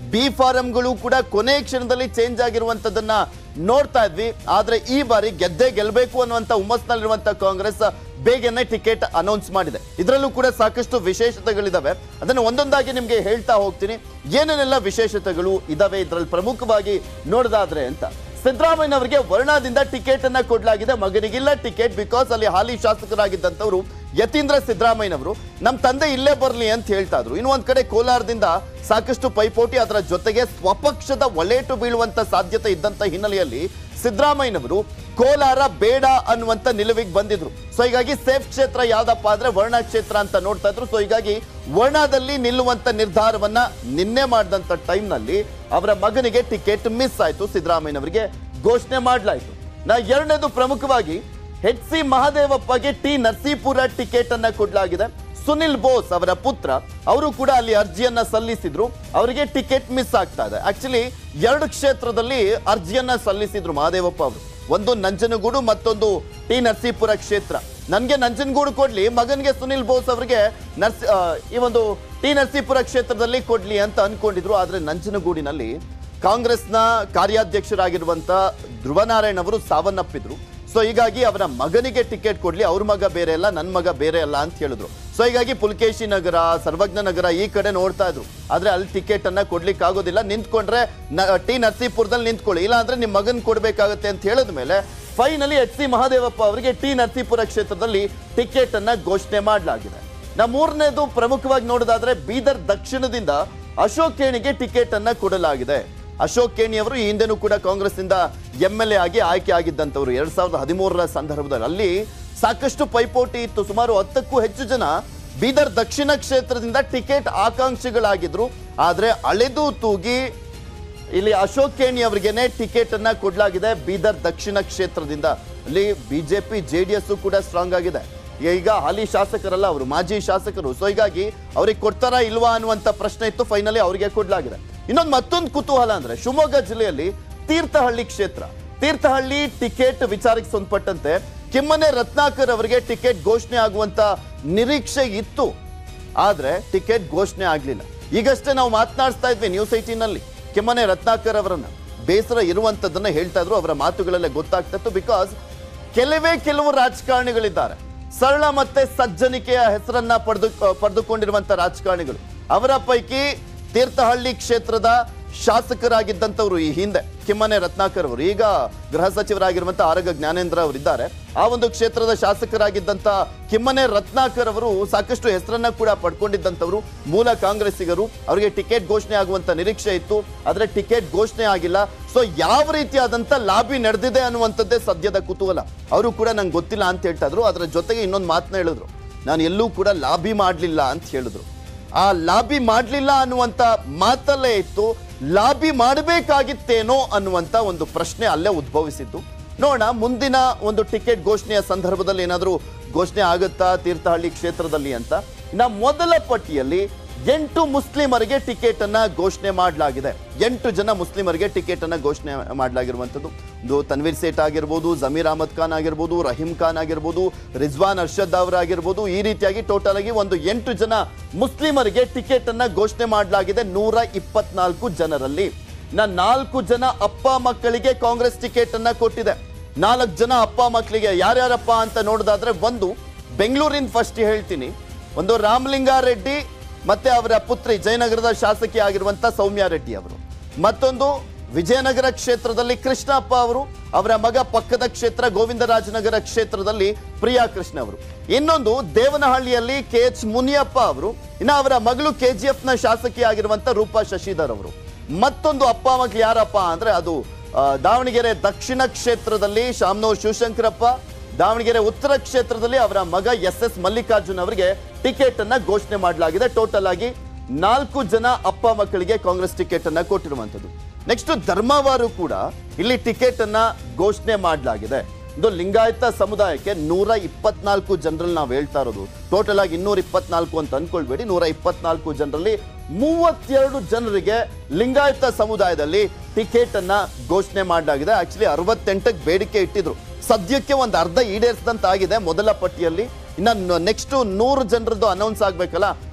ಬಿ ಫಾರಂಗಳು ಕೂಡ ಕೊನೆ ಕ್ಷಣದಲ್ಲಿ ಚೇಂಜ್ ಆಗಿರುವಂತದನ್ನ ನೋಡ್ತಾ ಇದ್ವಿ ಆದ್ರೆ ಈ ಬಾರಿ ಗೆದ್ದೇ ಗೆಲ್ಲಬೇಕು ಅನ್ನುವಂತ ಹುಮ್ಮಸ್ನಲ್ಲಿರುವಂತ ಕಾಂಗ್ರೆಸ್ ಬೇಗನೆ ಟಿಕೆಟ್ ಅನೌನ್ಸ್ ಮಾಡಿದೆ ಇದರಲ್ಲೂ ಕೂಡ ಸಾಕಷ್ಟು ವಿಶೇಷತೆಗಳಿದಾವೆ ಅದನ್ನು ಒಂದೊಂದಾಗಿ ನಿಮ್ಗೆ ಹೇಳ್ತಾ ಹೋಗ್ತೀನಿ ಏನೇನೆಲ್ಲ ವಿಶೇಷತೆಗಳು ಇದಾವೆ ಇದರಲ್ಲಿ ಪ್ರಮುಖವಾಗಿ ನೋಡೋದಾದ್ರೆ ಅಂತ ಸಿದ್ದರಾಮಯ್ಯನವರಿಗೆ ವರ್ಣದಿಂದ ಟಿಕೆಟ್ ಅನ್ನ ಕೊಡಲಾಗಿದೆ ಮಗನಿಗಿಲ್ಲ ಟಿಕೆಟ್ ಬಿಕಾಸ್ ಅಲ್ಲಿ ಹಾಲಿ ಶಾಸಕರಾಗಿದ್ದಂಥವ್ರು ಯತೀಂದ್ರ ಸಿದ್ದರಾಮಯ್ಯನವರು ನಮ್ಮ ತಂದೆ ಇಲ್ಲೇ ಬರಲಿ ಅಂತ ಹೇಳ್ತಾ ಇದ್ರು ಇನ್ನು ಒಂದ್ ಕಡೆ ಕೋಲಾರದಿಂದ ಸಾಕಷ್ಟು ಪೈಪೋಟಿ ಅದರ ಜೊತೆಗೆ ಸ್ವಪಕ್ಷದ ಒಲೇಟು ಬೀಳುವಂತ ಸಾಧ್ಯತೆ ಇದ್ದಂತ ಹಿನ್ನೆಲೆಯಲ್ಲಿ ಸಿದ್ದರಾಮಯ್ಯನವರು ಕೋಲಾರ ಬೇಡ ಅನ್ನುವಂತ ನಿಲುವಿಗೆ ಬಂದಿದ್ರು ಸೊ ಹೀಗಾಗಿ ಸೇಫ್ ಕ್ಷೇತ್ರ ಯಾವ್ದಪ್ಪ ಅಂದ್ರೆ ವರ್ಣ ಕ್ಷೇತ್ರ ಅಂತ ನೋಡ್ತಾ ಇದ್ರು ಸೊ ಹೀಗಾಗಿ ವರ್ಣದಲ್ಲಿ ನಿಲ್ಲುವಂತ ನಿರ್ಧಾರವನ್ನ ನಿನ್ನೆ ಮಾಡಿದಂತ ಟೈಮ್ನಲ್ಲಿ ಅವರ ಮಗನಿಗೆ ಟಿಕೆಟ್ ಮಿಸ್ ಆಯ್ತು ಸಿದ್ದರಾಮಯ್ಯನವರಿಗೆ ಘೋಷಣೆ ಮಾಡಲಾಯಿತು ನಾ ಎರಡನೇದು ಪ್ರಮುಖವಾಗಿ ಎಚ್ ಸಿ ಮಹದೇವಪ್ಪಗೆ ಟಿ ನರಸೀಪುರ ಟಿಕೆಟ್ ಅನ್ನ ಕೊಡಲಾಗಿದೆ ಸುನಿಲ್ ಬೋಸ್ ಅವರ ಪುತ್ರ ಅವರು ಕೂಡ ಅಲ್ಲಿ ಅರ್ಜಿಯನ್ನ ಸಲ್ಲಿಸಿದ್ರು ಅವರಿಗೆ ಟಿಕೆಟ್ ಮಿಸ್ ಆಗ್ತಾ ಇದೆ ಆಕ್ಚುಲಿ ಎರಡು ಕ್ಷೇತ್ರದಲ್ಲಿ ಅರ್ಜಿಯನ್ನ ಸಲ್ಲಿಸಿದ್ರು ಮಹದೇವಪ್ಪ ಅವರು ಒಂದು ನಂಜನಗೂಡು ಮತ್ತೊಂದು ಟಿ ನರಸೀಪುರ ಕ್ಷೇತ್ರ ನನ್ಗೆ ನಂಜನಗೂಡು ಕೊಡ್ಲಿ ಮಗನ್ಗೆ ಸುನಿಲ್ ಬೋಸ್ ಅವರಿಗೆ ನರ್ಸಿ ಆ, ಈ ಒಂದು ಟಿ ನರಸೀಪುರ ಕ್ಷೇತ್ರದಲ್ಲಿ ಕೊಡ್ಲಿ ಅಂತ ಅನ್ಕೊಂಡಿದ್ರು ಆದ್ರೆ ನಂಜನಗೂಡಿನಲ್ಲಿ ಕಾಂಗ್ರೆಸ್ನ ಕಾರ್ಯಾಧ್ಯಕ್ಷರಾಗಿರುವಂತ ಧ್ರುವನಾರಾಯಣ್ ಅವರು ಸಾವನ್ನಪ್ಪಿದ್ರು ಸೊ ಹೀಗಾಗಿ ಅವರ ಮಗನಿಗೆ ಟಿಕೆಟ್ ಕೊಡ್ಲಿ ಅವ್ರ ಮಗ ಬೇರೆ ಅಲ್ಲ ನನ್ನ ಮಗ ಬೇರೆ ಅಲ್ಲ ಅಂತ ಹೇಳಿದ್ರು ಸೊ ಹೀಗಾಗಿ ಪುಲ್ಕೇಶಿ ನಗರ ಸರ್ವಜ್ಞ ನಗರ ಈ ಕಡೆ ನೋಡ್ತಾ ಇದ್ರು ಆದ್ರೆ ಅಲ್ಲಿ ಟಿಕೆಟ್ ಅನ್ನ ಕೊಡ್ಲಿಕ್ಕೆ ಆಗೋದಿಲ್ಲ ನಿಂತ್ಕೊಂಡ್ರೆ ನ- ಟಿ ನರಸೀಪುರದಲ್ಲಿ ನಿಂತ್ಕೊಳ್ಳಿ ಇಲ್ಲ ಅಂದ್ರೆ ನಿಮ್ಮ ಮಗನ್ ಕೊಡ್ಬೇಕಾಗತ್ತೆ ಅಂತ ಹೇಳಿದ ಮೇಲೆ ಫೈನಲಿ ಎಚ್ ಸಿ ಮಹದೇವಪ್ಪ ಅವರಿಗೆ ಟಿ ನರಸೀಪುರ ಕ್ಷೇತ್ರದಲ್ಲಿ ಟಿಕೆಟ್ ಅನ್ನ ಘೋಷಣೆ ಮಾಡಲಾಗಿದೆ ನಾ ಮೂರನೇದು ಪ್ರಮುಖವಾಗಿ ನೋಡೋದಾದ್ರೆ ಬೀದರ್ ದಕ್ಷಿಣದಿಂದ ಅಶೋಕ್ ಕೇಣಿಗೆ ಟಿಕೆಟ್ ಅನ್ನ ಕೊಡಲಾಗಿದೆ ಅಶೋಕ್ ಕೇಣಿ ಅವರು ಈ ಹಿಂದೆನೂ ಕೂಡ ಕಾಂಗ್ರೆಸ್ ಇಂದ ಎಂ ಎಲ್ ಎ ಆಗಿ ಆಯ್ಕೆ ಆಗಿದ್ದಂಥವ್ರು ಎರಡ್ ಸಾವಿರದ ಹದಿಮೂರರ ಸಂದರ್ಭದಲ್ಲಿ ಅಲ್ಲಿ ಸಾಕಷ್ಟು ಪೈಪೋಟಿ ಇತ್ತು ಸುಮಾರು ಹತ್ತಕ್ಕೂ ಹೆಚ್ಚು ಜನ ಬೀದರ್ ದಕ್ಷಿಣ ಕ್ಷೇತ್ರದಿಂದ ಟಿಕೆಟ್ ಆಕಾಂಕ್ಷಿಗಳಾಗಿದ್ರು ಆದ್ರೆ ಅಳೆದು ತೂಗಿ ಇಲ್ಲಿ ಅಶೋಕ್ ಕೇಣಿ ಅವರಿಗೆನೆ ಟಿಕೆಟ್ ಅನ್ನ ಕೊಡಲಾಗಿದೆ ಬೀದರ್ ದಕ್ಷಿಣ ಕ್ಷೇತ್ರದಿಂದ ಅಲ್ಲಿ ಬಿಜೆಪಿ ಜೆ ಡಿ ಎಸ್ ಕೂಡ ಸ್ಟ್ರಾಂಗ್ ಆಗಿದೆ ಈಗ ಹಾಲಿ ಶಾಸಕರಲ್ಲ ಅವರು ಮಾಜಿ ಶಾಸಕರು ಸೊ ಹೀಗಾಗಿ ಅವ್ರಿಗೆ ಕೊಡ್ತಾರಾ ಇಲ್ವಾ ಅನ್ನುವಂತ ಪ್ರಶ್ನೆ ಇತ್ತು ಫೈನಲಿ ಅವರಿಗೆ ಕೊಡಲಾಗಿದೆ ಇನ್ನೊಂದು ಮತ್ತೊಂದು ಕುತೂಹಲ ಅಂದ್ರೆ ಶಿವಮೊಗ್ಗ ಜಿಲ್ಲೆಯಲ್ಲಿ ತೀರ್ಥಹಳ್ಳಿ ಕ್ಷೇತ್ರ ತೀರ್ಥಹಳ್ಳಿ ಟಿಕೆಟ್ ವಿಚಾರಕ್ಕೆ ಸಂಬಂಧಪಟ್ಟಂತೆ ಕಿಮ್ಮನೆ ರತ್ನಾಕರ್ ಅವರಿಗೆ ಟಿಕೆಟ್ ಘೋಷಣೆ ಆಗುವಂತ ನಿರೀಕ್ಷೆ ಇತ್ತು ಆದ್ರೆ ಟಿಕೆಟ್ ಘೋಷಣೆ ಆಗ್ಲಿಲ್ಲ ಈಗಷ್ಟೇ ನಾವು ಮಾತನಾಡಿಸ್ತಾ ಇದ್ವಿ ನ್ಯೂಸ್ ಏಟೀನಲ್ಲಿ ಕೆಮ್ಮನೆ ರತ್ನಾಕರ್ ಅವರನ್ನ ಬೇಸರ ಇರುವಂತದ್ದನ್ನ ಹೇಳ್ತಾ ಇದ್ರು ಅವರ ಮಾತುಗಳಲ್ಲೇ ಗೊತ್ತಾಗ್ತಿತ್ತು ಬಿಕಾಸ್ ಕೆಲವೇ ಕೆಲವು ರಾಜಕಾರಣಿಗಳಿದ್ದಾರೆ ಸರಳ ಮತ್ತೆ ಸಜ್ಜನಿಕೆಯ ಹೆಸರನ್ನ ಪಡೆದು ಪಡೆದುಕೊಂಡಿರುವಂತ ರಾಜಕಾರಣಿಗಳು ಅವರ ಪೈಕಿ ತೀರ್ಥಹಳ್ಳಿ ಕ್ಷೇತ್ರದ ಶಾಸಕರಾಗಿದ್ದಂಥವ್ರು ಈ ಹಿಂದೆ ಕಿಮ್ಮನೆ ರತ್ನಾಕರ್ ಅವರು ಈಗ ಗೃಹ ಸಚಿವರಾಗಿರುವಂತ ಆರಗ ಜ್ಞಾನೇಂದ್ರ ಅವರಿದ್ದಾರೆ ಆ ಒಂದು ಕ್ಷೇತ್ರದ ಶಾಸಕರಾಗಿದ್ದಂತ ಕಿಮ್ಮನೆ ರತ್ನಾಕರ್ ಅವರು ಸಾಕಷ್ಟು ಹೆಸರನ್ನ ಕೂಡ ಪಡ್ಕೊಂಡಿದ್ದಂಥವ್ರು ಮೂಲ ಕಾಂಗ್ರೆಸ್ಸಿಗರು ಅವರಿಗೆ ಟಿಕೆಟ್ ಘೋಷಣೆ ಆಗುವಂತ ನಿರೀಕ್ಷೆ ಇತ್ತು ಆದ್ರೆ ಟಿಕೆಟ್ ಘೋಷಣೆ ಆಗಿಲ್ಲ ಸೊ ಯಾವ ರೀತಿಯಾದಂತ ಲಾಬಿ ನಡೆದಿದೆ ಅನ್ನುವಂಥದ್ದೇ ಸದ್ಯದ ಕುತೂಹಲ ಅವರು ಕೂಡ ನಂಗೆ ಗೊತ್ತಿಲ್ಲ ಅಂತ ಹೇಳ್ತಾ ಇದ್ರು ಅದರ ಜೊತೆಗೆ ಇನ್ನೊಂದು ಮಾತನ್ನ ಹೇಳಿದ್ರು ನಾನು ಎಲ್ಲೂ ಕೂಡ ಲಾಬಿ ಮಾಡಲಿಲ್ಲ ಅಂತ ಹೇಳಿದ್ರು ಆ ಲಾಬಿ ಮಾಡಲಿಲ್ಲ ಅನ್ನುವಂತ ಮಾತಲ್ಲೇ ಇತ್ತು ಲಾಬಿ ಮಾಡಬೇಕಾಗಿತ್ತೇನೋ ಅನ್ನುವಂತ ಒಂದು ಪ್ರಶ್ನೆ ಅಲ್ಲೇ ಉದ್ಭವಿಸಿದ್ದು ನೋಡೋಣ ಮುಂದಿನ ಒಂದು ಟಿಕೆಟ್ ಘೋಷಣೆಯ ಸಂದರ್ಭದಲ್ಲಿ ಏನಾದರೂ ಘೋಷಣೆ ಆಗುತ್ತಾ ತೀರ್ಥಹಳ್ಳಿ ಕ್ಷೇತ್ರದಲ್ಲಿ ಅಂತ ಇನ್ನ ಮೊದಲ ಪಟ್ಟಿಯಲ್ಲಿ ಎಂಟು ಮುಸ್ಲಿಮರಿಗೆ ಟಿಕೆಟ್ ಅನ್ನ ಘೋಷಣೆ ಮಾಡಲಾಗಿದೆ ಎಂಟು ಜನ ಮುಸ್ಲಿಮರಿಗೆ ಟಿಕೆಟ್ ಅನ್ನ ಘೋಷಣೆ ಮಾಡಲಾಗಿರುವಂಥದ್ದು ಒಂದು ತನ್ವೀರ್ ಸೇಠ್ ಆಗಿರ್ಬೋದು ಜಮೀರ್ ಅಹಮದ್ ಖಾನ್ ಆಗಿರ್ಬೋದು ರಹೀಂ ಖಾನ್ ಆಗಿರ್ಬೋದು ರಿಜ್ವಾನ್ ಅರ್ಷದ್ ಅವರಾಗಿರ್ಬೋದು ಈ ರೀತಿಯಾಗಿ ಟೋಟಲ್ ಆಗಿ ಒಂದು ಎಂಟು ಜನ ಮುಸ್ಲಿಮರಿಗೆ ಟಿಕೆಟ್ ಅನ್ನ ಘೋಷಣೆ ಮಾಡಲಾಗಿದೆ ನೂರ ಇಪ್ಪತ್ನಾಲ್ಕು ಜನರಲ್ಲಿ ಇನ್ನ ನಾಲ್ಕು ಜನ ಅಪ್ಪ ಮಕ್ಕಳಿಗೆ ಕಾಂಗ್ರೆಸ್ ಟಿಕೆಟ್ ಅನ್ನ ಕೊಟ್ಟಿದೆ ನಾಲ್ಕು ಜನ ಅಪ್ಪ ಮಕ್ಕಳಿಗೆ ಯಾರ್ಯಾರಪ್ಪ ಅಂತ ನೋಡೋದಾದ್ರೆ ಒಂದು ಬೆಂಗಳೂರಿನ ಫಸ್ಟ್ ಹೇಳ್ತೀನಿ ಒಂದು ರಾಮಲಿಂಗಾರೆಡ್ಡಿ ಮತ್ತೆ ಅವರ ಪುತ್ರಿ ಜಯನಗರದ ಶಾಸಕಿ ಆಗಿರುವಂತ ಸೌಮ್ಯ ರೆಡ್ಡಿ ಅವರು ಮತ್ತೊಂದು ವಿಜಯನಗರ ಕ್ಷೇತ್ರದಲ್ಲಿ ಕೃಷ್ಣಪ್ಪ ಅವರು ಅವರ ಮಗ ಪಕ್ಕದ ಕ್ಷೇತ್ರ ಗೋವಿಂದರಾಜನಗರ ಕ್ಷೇತ್ರದಲ್ಲಿ ಪ್ರಿಯಾ ಕೃಷ್ಣ ಅವರು ಇನ್ನೊಂದು ದೇವನಹಳ್ಳಿಯಲ್ಲಿ ಕೆ ಎಚ್ ಮುನಿಯಪ್ಪ ಅವರು ಇನ್ನು ಅವರ ಮಗಳು ಕೆ ಜಿ ಎಫ್ ನ ಶಾಸಕಿ ಆಗಿರುವಂತ ರೂಪಾ ಶಶಿಧರ್ ಅವರು ಮತ್ತೊಂದು ಅಪ್ಪ ಮಗಳು ಯಾರಪ್ಪ ಅಂದ್ರೆ ಅದು ಆ, ದಾವಣಗೆರೆ ದಕ್ಷಿಣ ಕ್ಷೇತ್ರದಲ್ಲಿ ಶಾಮನೂರ್ ಶಿವಶಂಕರಪ್ಪ ದಾವಣಗೆರೆ ಉತ್ತರ ಕ್ಷೇತ್ರದಲ್ಲಿ ಅವರ ಮಗ ಎಸ್ ಎಸ್ ಮಲ್ಲಿಕಾರ್ಜುನ್ ಅವರಿಗೆ ಟಿಕೆಟ್ ಅನ್ನ ಘೋಷಣೆ ಮಾಡಲಾಗಿದೆ ಟೋಟಲ್ ಆಗಿ ನಾಲ್ಕು ಜನ ಅಪ್ಪ ಮಕ್ಕಳಿಗೆ ಕಾಂಗ್ರೆಸ್ ಟಿಕೆಟ್ ಅನ್ನ ಕೊಟ್ಟಿರುವಂತದ್ದು ನೆಕ್ಸ್ಟ್ ಧರ್ಮವಾರು ಕೂಡ ಇಲ್ಲಿ ಟಿಕೆಟ್ ಅನ್ನ ಘೋಷಣೆ ಮಾಡಲಾಗಿದೆ ಇದು ಲಿಂಗಾಯತ ಸಮುದಾಯಕ್ಕೆ ನೂರ ಇಪ್ಪತ್ನಾಲ್ಕು ಜನರಲ್ಲಿ ನಾವು ಹೇಳ್ತಾ ಇರೋದು ಟೋಟಲ್ ಆಗಿ ಇನ್ನೂರ ಇಪ್ಪತ್ನಾಲ್ಕು ಅಂತ ಅನ್ಕೊಳ್ಬೇಡಿ ನೂರ ಇಪ್ಪತ್ನಾಲ್ಕು ಜನರಲ್ಲಿ ಮೂವತ್ತೆರಡು ಜನರಿಗೆ ಲಿಂಗಾಯತ ಸಮುದಾಯದಲ್ಲಿ ಟಿಕೆಟ್ ಅನ್ನ ಘೋಷಣೆ ಮಾಡಲಾಗಿದೆ ಆಕ್ಚುಲಿ ಅರವತ್ತೆಂಟಕ್ಕೆ ಬೇಡಿಕೆ ಇಟ್ಟಿದ್ರು ಸದ್ಯಕ್ಕೆ ಒಂದು ಅರ್ಧ ಈಡೇರಿಸಿದಂತಾಗಿದೆ ಮೊದಲ ಪಟ್ಟಿಯಲ್ಲಿ ಇನ್ನು ನೆಕ್ಸ್ಟ್ ನೂರು ಜನರದ್ದು ಅನೌನ್ಸ್ ಆಗ್ಬೇಕಲ್ಲ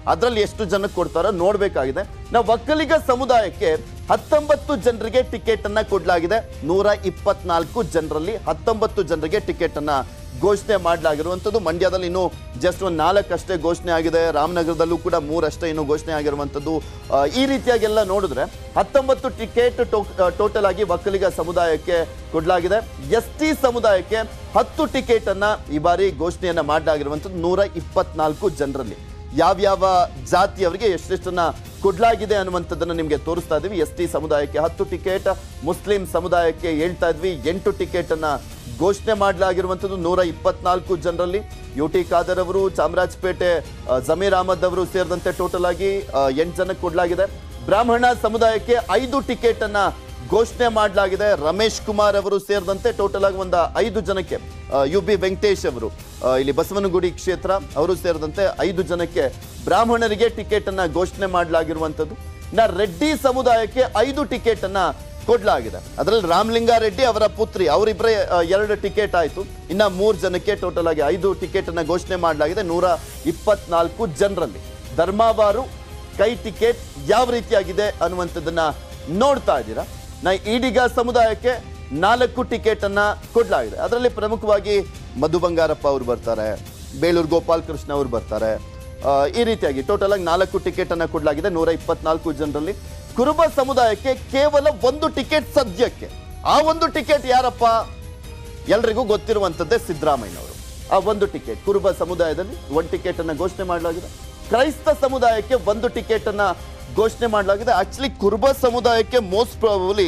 ಅದರಲ್ಲಿ ಎಷ್ಟು ಜನಕ್ಕೆ ಕೊಡ್ತಾರೋ ನೋಡ್ಬೇಕಾಗಿದೆ ನಾವು ಒಕ್ಕಲಿಗ ಸಮುದಾಯಕ್ಕೆ ಹತ್ತೊಂಬತ್ತು ಜನರಿಗೆ ಟಿಕೆಟ್ ಅನ್ನ ಕೊಡಲಾಗಿದೆ ನೂರ ಇಪ್ಪತ್ನಾಲ್ಕು ಜನರಲ್ಲಿ ಹತ್ತೊಂಬತ್ತು ಜನರಿಗೆ ಟಿಕೆಟ್ ಅನ್ನ ಘೋಷಣೆ ಮಾಡಲಾಗಿರುವಂಥದ್ದು ಮಂಡ್ಯದಲ್ಲಿ ಇನ್ನೂ ಜಸ್ಟ್ ಒಂದು ನಾಲ್ಕಷ್ಟೇ ಘೋಷಣೆ ಆಗಿದೆ ರಾಮನಗರದಲ್ಲೂ ಕೂಡ ಮೂರಷ್ಟೇ ಇನ್ನೂ ಘೋಷಣೆ ಆಗಿರುವಂಥದ್ದು ಆ, ಈ ರೀತಿಯಾಗೆಲ್ಲ ನೋಡಿದ್ರೆ ಹತ್ತೊಂಬತ್ತು ಟಿಕೆಟ್ ಟೋಟಲ್ ಆಗಿ ಒಕ್ಕಲಿಗ ಸಮುದಾಯಕ್ಕೆ ಕೊಡಲಾಗಿದೆ ಎಸ್ ಟಿ ಸಮುದಾಯಕ್ಕೆ ಹತ್ತು ಟಿಕೆಟ್ ಅನ್ನ ಈ ಬಾರಿ ಘೋಷಣೆಯನ್ನ ಮಾಡಲಾಗಿರುವಂಥದ್ದು ನೂರ ಇಪ್ಪತ್ನಾಲ್ಕು ಜನರಲ್ಲಿ ಯಾವ್ಯಾವ ಜಾತಿಯವರಿಗೆ ಎಷ್ಟೆಷ್ಟನ್ನ ಕೊಡ್ಲಾಗಿದೆ ಅನ್ನುವಂಥದ್ದನ್ನ ನಿಮಗೆ ತೋರಿಸ್ತಾ ಇದ್ವಿ ಎಸ್ ಟಿ ಸಮುದಾಯಕ್ಕೆ ಹತ್ತು ಟಿಕೆಟ್ ಮುಸ್ಲಿಂ ಸಮುದಾಯಕ್ಕೆ ಹೇಳ್ತಾ ಇದ್ವಿ ಎಂಟು ಟಿಕೆಟ್ ಅನ್ನ ಘೋಷಣೆ ಮಾಡಲಾಗಿರುವಂಥದ್ದು ನೂರ ಇಪ್ಪತ್ನಾಲ್ಕು ಜನರಲ್ಲಿ ಯು ಟಿ ಖಾದರ್ ಅವರು ಚಾಮರಾಜಪೇಟೆ ಆ, ಜಮೀರ್ ಅಹಮದ್ ಅವರು ಸೇರಿದಂತೆ ಟೋಟಲ್ ಆಗಿ ಎಂಟು ಜನಕ್ಕೆ ಕೊಡಲಾಗಿದೆ ಬ್ರಾಹ್ಮಣ ಸಮುದಾಯಕ್ಕೆ ಐದು ಟಿಕೆಟ್ ಅನ್ನ ಘೋಷಣೆ ಮಾಡಲಾಗಿದೆ ರಮೇಶ್ ಕುಮಾರ್ ಅವರು ಸೇರಿದಂತೆ ಟೋಟಲ್ ಆಗಿ ಒಂದು ಐದು ಜನಕ್ಕೆ ಯು ಬಿ ವೆಂಕಟೇಶ್ ಅವರು ಆ, ಇಲ್ಲಿ ಬಸವನಗುಡಿ ಕ್ಷೇತ್ರ ಅವರು ಸೇರಿದಂತೆ ಐದು ಜನಕ್ಕೆ ಬ್ರಾಹ್ಮಣರಿಗೆ ಟಿಕೆಟ್ ಅನ್ನ ಘೋಷಣೆ ಮಾಡಲಾಗಿರುವಂಥದ್ದು ಇನ್ನ ರೆಡ್ಡಿ ಸಮುದಾಯಕ್ಕೆ ಐದು ಟಿಕೆಟ್ ಅನ್ನ ಕೊಡಲಾಗಿದೆ ಅದರಲ್ಲಿ ರಾಮಲಿಂಗಾರೆಡ್ಡಿ ಅವರ ಪುತ್ರಿ ಅವರಿಬ್ಬರೇ ಆ, ಎರಡು ಟಿಕೆಟ್ ಆಯಿತು ಇನ್ನ ಮೂರು ಜನಕ್ಕೆ ಟೋಟಲ್ ಆಗಿ ಐದು ಟಿಕೆಟ್ ಅನ್ನ ಘೋಷಣೆ ಮಾಡಲಾಗಿದೆ ನೂರ ಇಪ್ಪತ್ನಾಲ್ಕು ಜನರಲ್ಲಿ ಧರ್ಮಾವಾರು ಕೈ ಟಿಕೆಟ್ ಯಾವ ರೀತಿಯಾಗಿದೆ ಅನ್ನುವಂಥದ್ದನ್ನ ನೋಡ್ತಾ ಇದ್ದೀರಾ ನಾ ಈಡಿಗ ಸಮುದಾಯಕ್ಕೆ ನಾಲ್ಕು ಟಿಕೆಟ್ ಅನ್ನ ಕೊಡಲಾಗಿದೆ ಅದರಲ್ಲಿ ಪ್ರಮುಖವಾಗಿ ಮಧು ಬಂಗಾರಪ್ಪ ಅವರು ಬರ್ತಾರೆ ಬೇಲೂರು ಗೋಪಾಲ್ ಕೃಷ್ಣ ಅವರು ಬರ್ತಾರೆ ಆ, ಈ ರೀತಿಯಾಗಿ ಟೋಟಲ್ ಆಗಿ ನಾಲ್ಕು ಟಿಕೆಟ್ ಅನ್ನ ಕೊಡಲಾಗಿದೆ ನೂರ ಇಪ್ಪತ್ನಾಲ್ಕು ಜನರಲ್ಲಿ ಕುರುಬ ಸಮುದಾಯಕ್ಕೆ ಕೇವಲ ಒಂದು ಟಿಕೆಟ್ ಸದ್ಯಕ್ಕೆ ಆ ಒಂದು ಟಿಕೆಟ್ ಯಾರಪ್ಪ ಎಲ್ರಿಗೂ ಗೊತ್ತಿರುವಂಥದ್ದೇ ಸಿದ್ದರಾಮಯ್ಯನವರು ಆ ಒಂದು ಟಿಕೆಟ್ ಕುರುಬ ಸಮುದಾಯದಲ್ಲಿ ಒಂದು ಟಿಕೆಟ್ ಅನ್ನ ಘೋಷಣೆ ಮಾಡಲಾಗಿದೆ ಕ್ರೈಸ್ತ ಸಮುದಾಯಕ್ಕೆ ಒಂದು ಟಿಕೆಟ್ ಅನ್ನ ಘೋಷಣೆ ಮಾಡಲಾಗಿದೆ ಆಕ್ಚುಲಿ ಕುರುಬ ಸಮುದಾಯಕ್ಕೆ ಮೋಸ್ಟ್ ಪ್ರಾಬಲಿ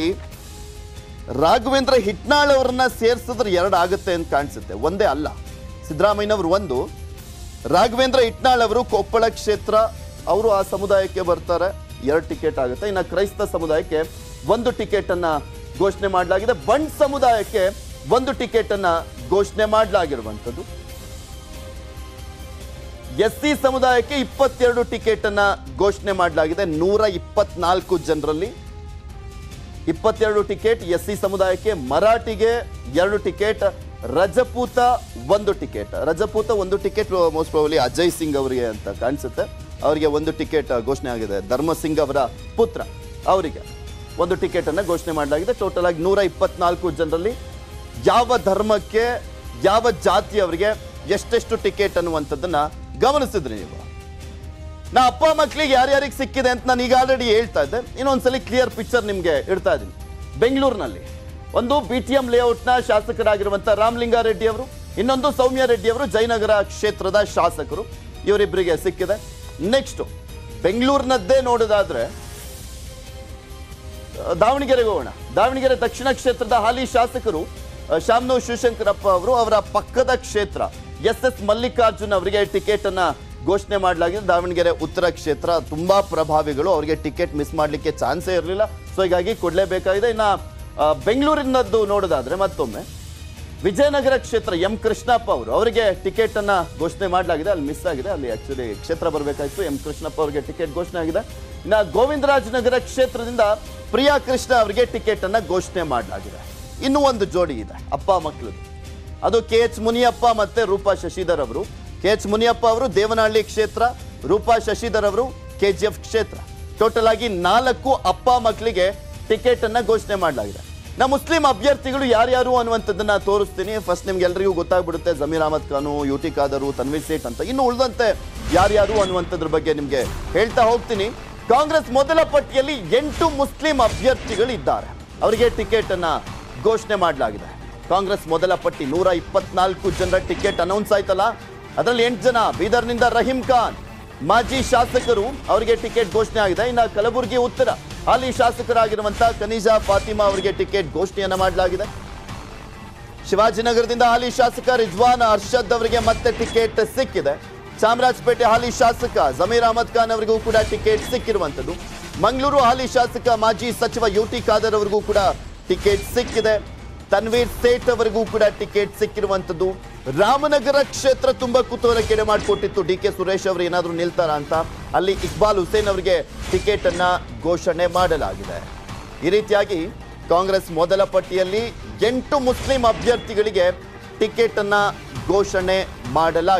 ರಾಘವೇಂದ್ರ ಹಿಟ್ನಾಳ್ ಅವರನ್ನ ಸೇರಿಸಿದ್ರೆ ಎರಡು ಆಗುತ್ತೆ ಅಂತ ಕಾಣಿಸುತ್ತೆ ಒಂದೇ ಅಲ್ಲ ಸಿದ್ದರಾಮಯ್ಯನವರು ಒಂದು ರಾಘವೇಂದ್ರ ಹಿಟ್ನಾಳ್ ಅವರು ಕೊಪ್ಪಳ ಕ್ಷೇತ್ರ ಅವರು ಆ ಸಮುದಾಯಕ್ಕೆ ಬರ್ತಾರೆ ಎರಡು ಟಿಕೆಟ್ ಆಗುತ್ತೆ ಇನ್ನು ಕ್ರೈಸ್ತ ಸಮುದಾಯಕ್ಕೆ ಒಂದು ಟಿಕೆಟ್ ಅನ್ನ ಘೋಷಣೆ ಮಾಡಲಾಗಿದೆ ಬಂಡ್ ಸಮುದಾಯಕ್ಕೆ ಒಂದು ಟಿಕೆಟ್ ಅನ್ನ ಘೋಷಣೆ ಮಾಡಲಾಗಿರುವಂಥದ್ದು ಎಸ್ ಸಿ ಸಮುದಾಯಕ್ಕೆ ಇಪ್ಪತ್ತೆರಡು ಟಿಕೆಟ್ ಅನ್ನ ಘೋಷಣೆ ಮಾಡಲಾಗಿದೆ ನೂರ ಇಪ್ಪತ್ನಾಲ್ಕು ಜನರಲ್ಲಿ ಇಪ್ಪತ್ತೆರಡು ಟಿಕೆಟ್ ಎಸ್ ಸಿ ಸಮುದಾಯಕ್ಕೆ ಮರಾಠಿಗೆ ಎರಡು ಟಿಕೆಟ್ ರಜಪೂತ ಒಂದು ಟಿಕೆಟ್ ರಜಪೂತ ಒಂದು ticket most probably Ajay Singh ಅವರಿಗೆ ಅಂತ ಕಾಣಿಸುತ್ತೆ ಅವರಿಗೆ ಒಂದು ಟಿಕೆಟ್ ಘೋಷಣೆ ಆಗಿದೆ ಧರ್ಮ ಸಿಂಗ್ ಅವರ ಪುತ್ರ ಅವರಿಗೆ ಒಂದು ಟಿಕೆಟ್ ಅನ್ನ ಘೋಷಣೆ ಮಾಡಲಾಗಿದೆ ಟೋಟಲ್ ಆಗಿ ನೂರ ಇಪ್ಪತ್ನಾಲ್ಕು ಜನರಲ್ಲಿ ಯಾವ ಧರ್ಮಕ್ಕೆ ಯಾವ ಜಾತಿಯವರಿಗೆ ಎಷ್ಟೆಷ್ಟು ಟಿಕೆಟ್ ಅನ್ನುವಂಥದ್ದನ್ನ ಗಮನಿಸಿದ್ರಿ ನೀವು ನಾ ಅಪ್ಪ ಮಕ್ಕಳಿಗೆ ಯಾರ್ಯಾರಿಗೆ ಸಿಕ್ಕಿದೆ ಅಂತ ನಾನು ಈಗ ಆಲ್ರೆಡಿ ಹೇಳ್ತಾ ಇದ್ದೆ ಇನ್ನೊಂದ್ಸಲಿ ಕ್ಲಿಯರ್ ಪಿಕ್ಚರ್ ನಿಮಗೆ ಇಡ್ತಾ ಇದ್ದೀನಿ ಬೆಂಗಳೂರಿನಲ್ಲಿ ಒಂದು ಬಿ ಟಿ ಎಂ ಲೇಔಟ್ನ ಶಾಸಕರಾಗಿರುವಂಥ ರಾಮಲಿಂಗಾರೆಡ್ಡಿ ಅವರು ಇನ್ನೊಂದು ಸೌಮ್ಯ ರೆಡ್ಡಿ ಅವರು ಜಯನಗರ ಕ್ಷೇತ್ರದ ಶಾಸಕರು ಇವರಿಬ್ಬರಿಗೆ ಸಿಕ್ಕಿದೆ ನೆಕ್ಸ್ಟ್ ಬೆಂಗಳೂರಿನದ್ದೇ ನೋಡೋದಾದ್ರೆ ಆ, ದಾವಣಗೆರೆಗೆ ಹೋಗೋಣ ದಾವಣಗೆರೆ ದಕ್ಷಿಣ ಕ್ಷೇತ್ರದ ಹಾಲಿ ಶಾಸಕರು ಆ, ಶಾಮನೂರ್ ಶಿವಶಂಕರಪ್ಪ ಅವರು ಅವರ ಪಕ್ಕದ ಕ್ಷೇತ್ರ ಎಸ್ ಎಸ್ ಮಲ್ಲಿಕಾರ್ಜುನ್ ಅವರಿಗೆ ಟಿಕೆಟ್ ಅನ್ನ ಘೋಷಣೆ ಮಾಡಲಾಗಿದೆ ದಾವಣಗೆರೆ ಉತ್ತರ ಕ್ಷೇತ್ರ ತುಂಬಾ ಪ್ರಭಾವಿಗಳು ಅವರಿಗೆ ಟಿಕೆಟ್ ಮಿಸ್ ಮಾಡಲಿಕ್ಕೆ ಚಾನ್ಸೇ ಇರಲಿಲ್ಲ ಸೊ ಹೀಗಾಗಿ ಕೊಡಲೇಬೇಕಾಗಿದೆ ಇನ್ನು ಆ, ಬೆಂಗಳೂರಿನದ್ದು ನೋಡೋದಾದ್ರೆ ಮತ್ತೊಮ್ಮೆ ವಿಜಯನಗರ ಕ್ಷೇತ್ರ ಎಂ ಕೃಷ್ಣಪ್ಪ ಅವರು ಅವರಿಗೆ ಟಿಕೆಟ್ ಅನ್ನ ಘೋಷಣೆ ಮಾಡಲಾಗಿದೆ ಅಲ್ಲಿ ಮಿಸ್ ಆಗಿದೆ ಅಲ್ಲಿ ಆಕ್ಚುಲಿ ಕ್ಷೇತ್ರ ಬರಬೇಕಾಯ್ತು ಎಂ ಕೃಷ್ಣಪ್ಪ ಅವರಿಗೆ ಟಿಕೆಟ್ ಘೋಷಣೆ ಆಗಿದೆ ಇನ್ನು ಗೋವಿಂದರಾಜನಗರ ಕ್ಷೇತ್ರದಿಂದ ಪ್ರಿಯಾ ಕೃಷ್ಣ ಅವರಿಗೆ ಟಿಕೆಟ್ ಅನ್ನ ಘೋಷಣೆ ಮಾಡಲಾಗಿದೆ ಇನ್ನೂ ಒಂದು ಜೋಡಿ ಇದೆ ಅಪ್ಪ ಮಕ್ಕಳು ಅದು ಕೆ ಎಚ್ ಮುನಿಯಪ್ಪ ಮತ್ತೆ ರೂಪಾ ಶಶಿಧರ್ ಅವರು ಕೆ ಎಚ್ ಮುನಿಯಪ್ಪ ಅವರು ದೇವನಹಳ್ಳಿ ಕ್ಷೇತ್ರ ರೂಪಾ ಶಶಿಧರ್ ಅವರು ಕೆ ಜಿ ಎಫ್ ಕ್ಷೇತ್ರ ಟೋಟಲ್ ಆಗಿ ನಾಲ್ಕು ಅಪ್ಪ ಮಕ್ಕಳಿಗೆ ಟಿಕೆಟ್ ಅನ್ನ ಘೋಷಣೆ ಮಾಡಲಾಗಿದೆ ನಾ ಮುಸ್ಲಿಂ ಅಭ್ಯರ್ಥಿಗಳು ಯಾರ್ಯಾರು ಅನ್ನುವಂಥದ್ದನ್ನ ತೋರಿಸ್ತೀನಿ ಫಸ್ಟ್ ನಿಮ್ಗೆ ಎಲ್ರಿಗೂ ಗೊತ್ತಾಗ್ಬಿಡುತ್ತೆ ಜಮೀರ್ ಅಹಮದ್ ಖಾನು ಯು ಟಿ ಖಾದರು ತನ್ವೀರ್ ಸೇಠ್ ಅಂತ ಇನ್ನು ಉಳಿದಂತೆ ಯಾರ್ಯಾರು ಅನ್ನುವಂಥದ್ರ ಬಗ್ಗೆ ನಿಮ್ಗೆ ಹೇಳ್ತಾ ಹೋಗ್ತೀನಿ ಕಾಂಗ್ರೆಸ್ ಮೊದಲ ಪಟ್ಟಿಯಲ್ಲಿ ಎಂಟು ಮುಸ್ಲಿಂ ಅಭ್ಯರ್ಥಿಗಳು ಇದ್ದಾರೆ ಅವರಿಗೆ ಟಿಕೆಟ್ ಅನ್ನ ಘೋಷಣೆ ಮಾಡಲಾಗಿದೆ ಕಾಂಗ್ರೆಸ್ ಮೊದಲ ಪಟ್ಟಿ ನೂರ ಇಪ್ಪತ್ನಾಲ್ಕು ಜನರ ಟಿಕೆಟ್ ಅನೌನ್ಸ್ ಆಯ್ತಲ್ಲ ಅದರಲ್ಲಿ ಎಂಟು ಜನ ಬೀದರ್ನಿಂದ ರಹೀಂ ಖಾನ್ ಮಾಜಿ ಶಾಸಕರು ಅವರಿಗೆ ಟಿಕೆಟ್ ಘೋಷಣೆ ಆಗಿದೆ ಇನ್ನು ಕಲಬುರಗಿ ಉತ್ತರ ಹಾಲಿ ಶಾಸಕರಾಗಿರುವಂತಹ ಕನಿಜಾ ಫಾತಿಮಾ ಅವರಿಗೆ ಟಿಕೆಟ್ ಘೋಷಣೆಯನ್ನ ಮಾಡಲಾಗಿದೆ ಶಿವಾಜಿನಗರದಿಂದ ಹಾಲಿ ಶಾಸಕ ರಿಜ್ವಾನ್ ಅರ್ಷದ್ ಅವರಿಗೆ ಮತ್ತೆ ಟಿಕೆಟ್ ಸಿಕ್ಕಿದೆ ಚಾಮರಾಜಪೇಟೆ ಹಾಲಿ ಶಾಸಕ ಜಮೀರ್ ಅಹಮದ್ ಖಾನ್ ಅವರಿಗೂ ಕೂಡ ಟಿಕೆಟ್ ಸಿಕ್ಕಿರುವಂಥದ್ದು ಮಂಗಳೂರು ಹಾಲಿ ಶಾಸಕ ಮಾಜಿ ಸಚಿವ ಯು ಟಿ ಖಾದರ್ ಅವರಿಗೂ ಕೂಡ ಟಿಕೆಟ್ ಸಿಕ್ಕಿದೆ ತನ್ವೀರ್ ಸೇಠ್ ಅವರಿಗೂ ಕೂಡ ಟಿಕೆಟ್ ಸಿಕ್ಕಿರುವಂಥದ್ದು ರಾಮನಗರ ಕ್ಷೇತ್ರ ತುಂಬಾ ಕುತೂಹಲಕ್ಕೆ ಮಾಡಿಕೊಟ್ಟಿತ್ತು ಡಿ ಕೆ ಸುರೇಶ್ ಅವರು ಏನಾದರೂ ನಿಲ್ತಾರ ಅಂತ ಅಲ್ಲಿ ಇಕ್ಬಾಲ್ ಹುಸೇನ್ ಅವರಿಗೆ ಟಿಕೆಟ್ ಅನ್ನ ಘೋಷಣೆ ಮಾಡಲಾಗಿದೆ ಈ ರೀತಿಯಾಗಿ ಕಾಂಗ್ರೆಸ್ ಮೊದಲ ಪಟ್ಟಿಯಲ್ಲಿ ಎಂಟು ಮುಸ್ಲಿಂ ಅಭ್ಯರ್ಥಿಗಳಿಗೆ ಟಿಕೆಟ್ ಅನ್ನ ಘೋಷಣೆ ಮಾಡಲಾಗಿದೆ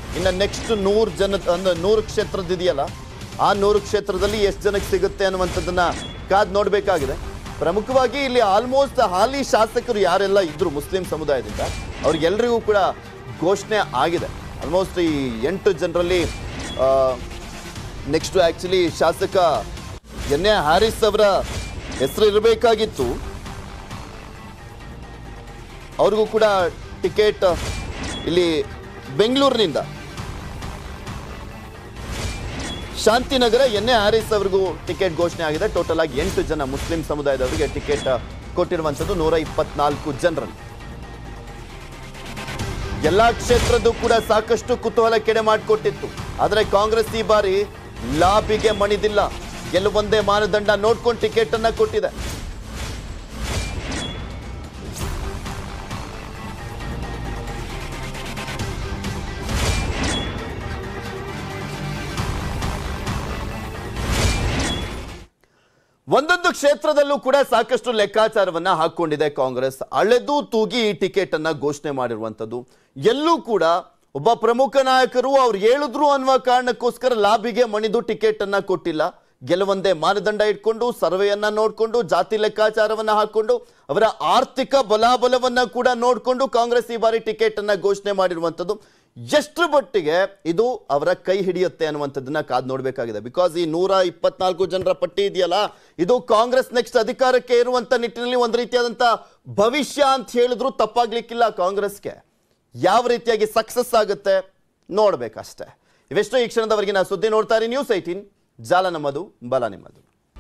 ಇನ್ನು ನೆಕ್ಸ್ಟ್ ನೂರು ಜನ ಅಂದ್ರೆ ನೂರು ಕ್ಷೇತ್ರದಿದೆಯಲ್ಲ ಆ ನೂರು ಕ್ಷೇತ್ರದಲ್ಲಿ ಎಷ್ಟು ಜನಕ್ಕೆ ಸಿಗುತ್ತೆ ಅನ್ನುವಂಥದ್ದನ್ನ ಕಾದ್ ನೋಡಬೇಕಾಗಿದೆ ಪ್ರಮುಖವಾಗಿ ಇಲ್ಲಿ ಆಲ್ಮೋಸ್ಟ್ ಹಾಲಿ ಶಾಸಕರು ಯಾರೆಲ್ಲ ಇದ್ರು ಮುಸ್ಲಿಂ ಸಮುದಾಯದಿಂದ ಅವ್ರಿಗೆಲ್ರಿಗೂ ಕೂಡ ಘೋಷಣೆ ಆಗಿದೆ ಆಲ್ಮೋಸ್ಟ್ ಈ ಎಂಟು ಜನರಲ್ಲಿ ನೆಕ್ಸ್ಟ್ ಆ್ಯಕ್ಚುಲಿ ಶಾಸಕ ಎನ್ ಎ ಹ್ಯಾರಿಸ್ ಅವರ ಹೆಸರು ಇರಬೇಕಾಗಿತ್ತು ಅವ್ರಿಗೂ ಕೂಡ ಟಿಕೆಟ್ ಇಲ್ಲಿ ಬೆಂಗಳೂರಿನಿಂದ ಶಾಂತಿನಗರ ಎನ್ ಎ ಹ್ಯಾರಿಸ್ ಅವರಿಗೂ ಟಿಕೆಟ್ ಘೋಷಣೆ ಆಗಿದೆ ಟೋಟಲ್ ಆಗಿ ಎಂಟು ಜನ ಮುಸ್ಲಿಂ ಸಮುದಾಯದವರಿಗೆ ಟಿಕೆಟ್ ಕೊಟ್ಟಿರುವಂಥದ್ದು ನೂರ ಇಪ್ಪತ್ನಾಲ್ಕು ಜನರಲ್ಲಿ ಎಲ್ಲಾ ಕ್ಷೇತ್ರದ್ದು ಕೂಡ ಸಾಕಷ್ಟು ಕುತೂಹಲ ಕೆಡೆ ಮಾಡಿಕೊಟ್ಟಿತ್ತು ಆದರೆ ಕಾಂಗ್ರೆಸ್ ಈ ಬಾರಿ ಲಾಬಿಗೆ ಮಣಿದಿಲ್ಲ ಗೆಲುವೊಂದೇ ಮಾನದಂಡ ನೋಡ್ಕೊಂಡು ಟಿಕೆಟ್ ಅನ್ನ ಕೊಟ್ಟಿದೆ ಒಂದೊಂದು ಕ್ಷೇತ್ರದಲ್ಲೂ ಕೂಡ ಸಾಕಷ್ಟು ಲೆಕ್ಕಾಚಾರವನ್ನ ಹಾಕೊಂಡಿದೆ ಕಾಂಗ್ರೆಸ್ ಅಳೆದು ತೂಗಿ ಈ ಟಿಕೆಟ್ ಅನ್ನ ಘೋಷಣೆ ಮಾಡಿರುವಂತದ್ದು ಎಲ್ಲೂ ಕೂಡ ಒಬ್ಬ ಪ್ರಮುಖ ನಾಯಕರು ಅವ್ರು ಹೇಳಿದ್ರು ಅನ್ನುವ ಕಾರಣಕ್ಕೋಸ್ಕರ ಲಾಬಿಗೆ ಮಣಿದು ಟಿಕೆಟ್ ಅನ್ನ ಕೊಟ್ಟಿಲ್ಲ ಗೆಲುವಂದೇ ಮಾನದಂಡ ಇಟ್ಕೊಂಡು ಸರ್ವೆಯನ್ನ ನೋಡಿಕೊಂಡು ಜಾತಿ ಲೆಕ್ಕಾಚಾರವನ್ನ ಹಾಕೊಂಡು ಅವರ ಆರ್ಥಿಕ ಬಲಾಬಲವನ್ನ ಕೂಡ ನೋಡಿಕೊಂಡು ಕಾಂಗ್ರೆಸ್ ಈ ಬಾರಿ ಟಿಕೆಟ್ ಅನ್ನ ಘೋಷಣೆ ಮಾಡಿರುವಂತದ್ದು ಎಷ್ಟರ ಮಟ್ಟಿಗೆ ಇದು ಅವರ ಕೈ ಹಿಡಿಯುತ್ತೆ ಅನ್ನುವಂಥದ್ದನ್ನ ಕಾದ್ ನೋಡಬೇಕಾಗಿದೆ ಬಿಕಾಸ್ ಈ ನೂರ ಇಪ್ಪತ್ನಾಲ್ಕು ಜನರ ಪಟ್ಟಿ ಇದೆಯಲ್ಲ ಇದು ಕಾಂಗ್ರೆಸ್ ನೆಕ್ಸ್ಟ್ ಅಧಿಕಾರಕ್ಕೆ ಇರುವಂತ ನಿಟ್ಟಿನಲ್ಲಿ ಒಂದು ರೀತಿಯಾದಂತ ಭವಿಷ್ಯ ಅಂತ ಹೇಳಿದ್ರು ತಪ್ಪಾಗ್ಲಿಕ್ಕಿಲ್ಲ ಕಾಂಗ್ರೆಸ್ಗೆ ಯಾವ ರೀತಿಯಾಗಿ ಸಕ್ಸಸ್ ಆಗುತ್ತೆ ನೋಡ್ಬೇಕಷ್ಟೇ ಇವೆಷ್ಟು ಈ ಕ್ಷಣದವರೆಗಿನ ಸುದ್ದಿ ನೋಡ್ತಾ ಇರಿ ನ್ಯೂಸ್ ಏಯ್ಟೀನ್ ಜಾಲ ನಮ್ಮದು ಬಲ ನಿಮ್ಮದು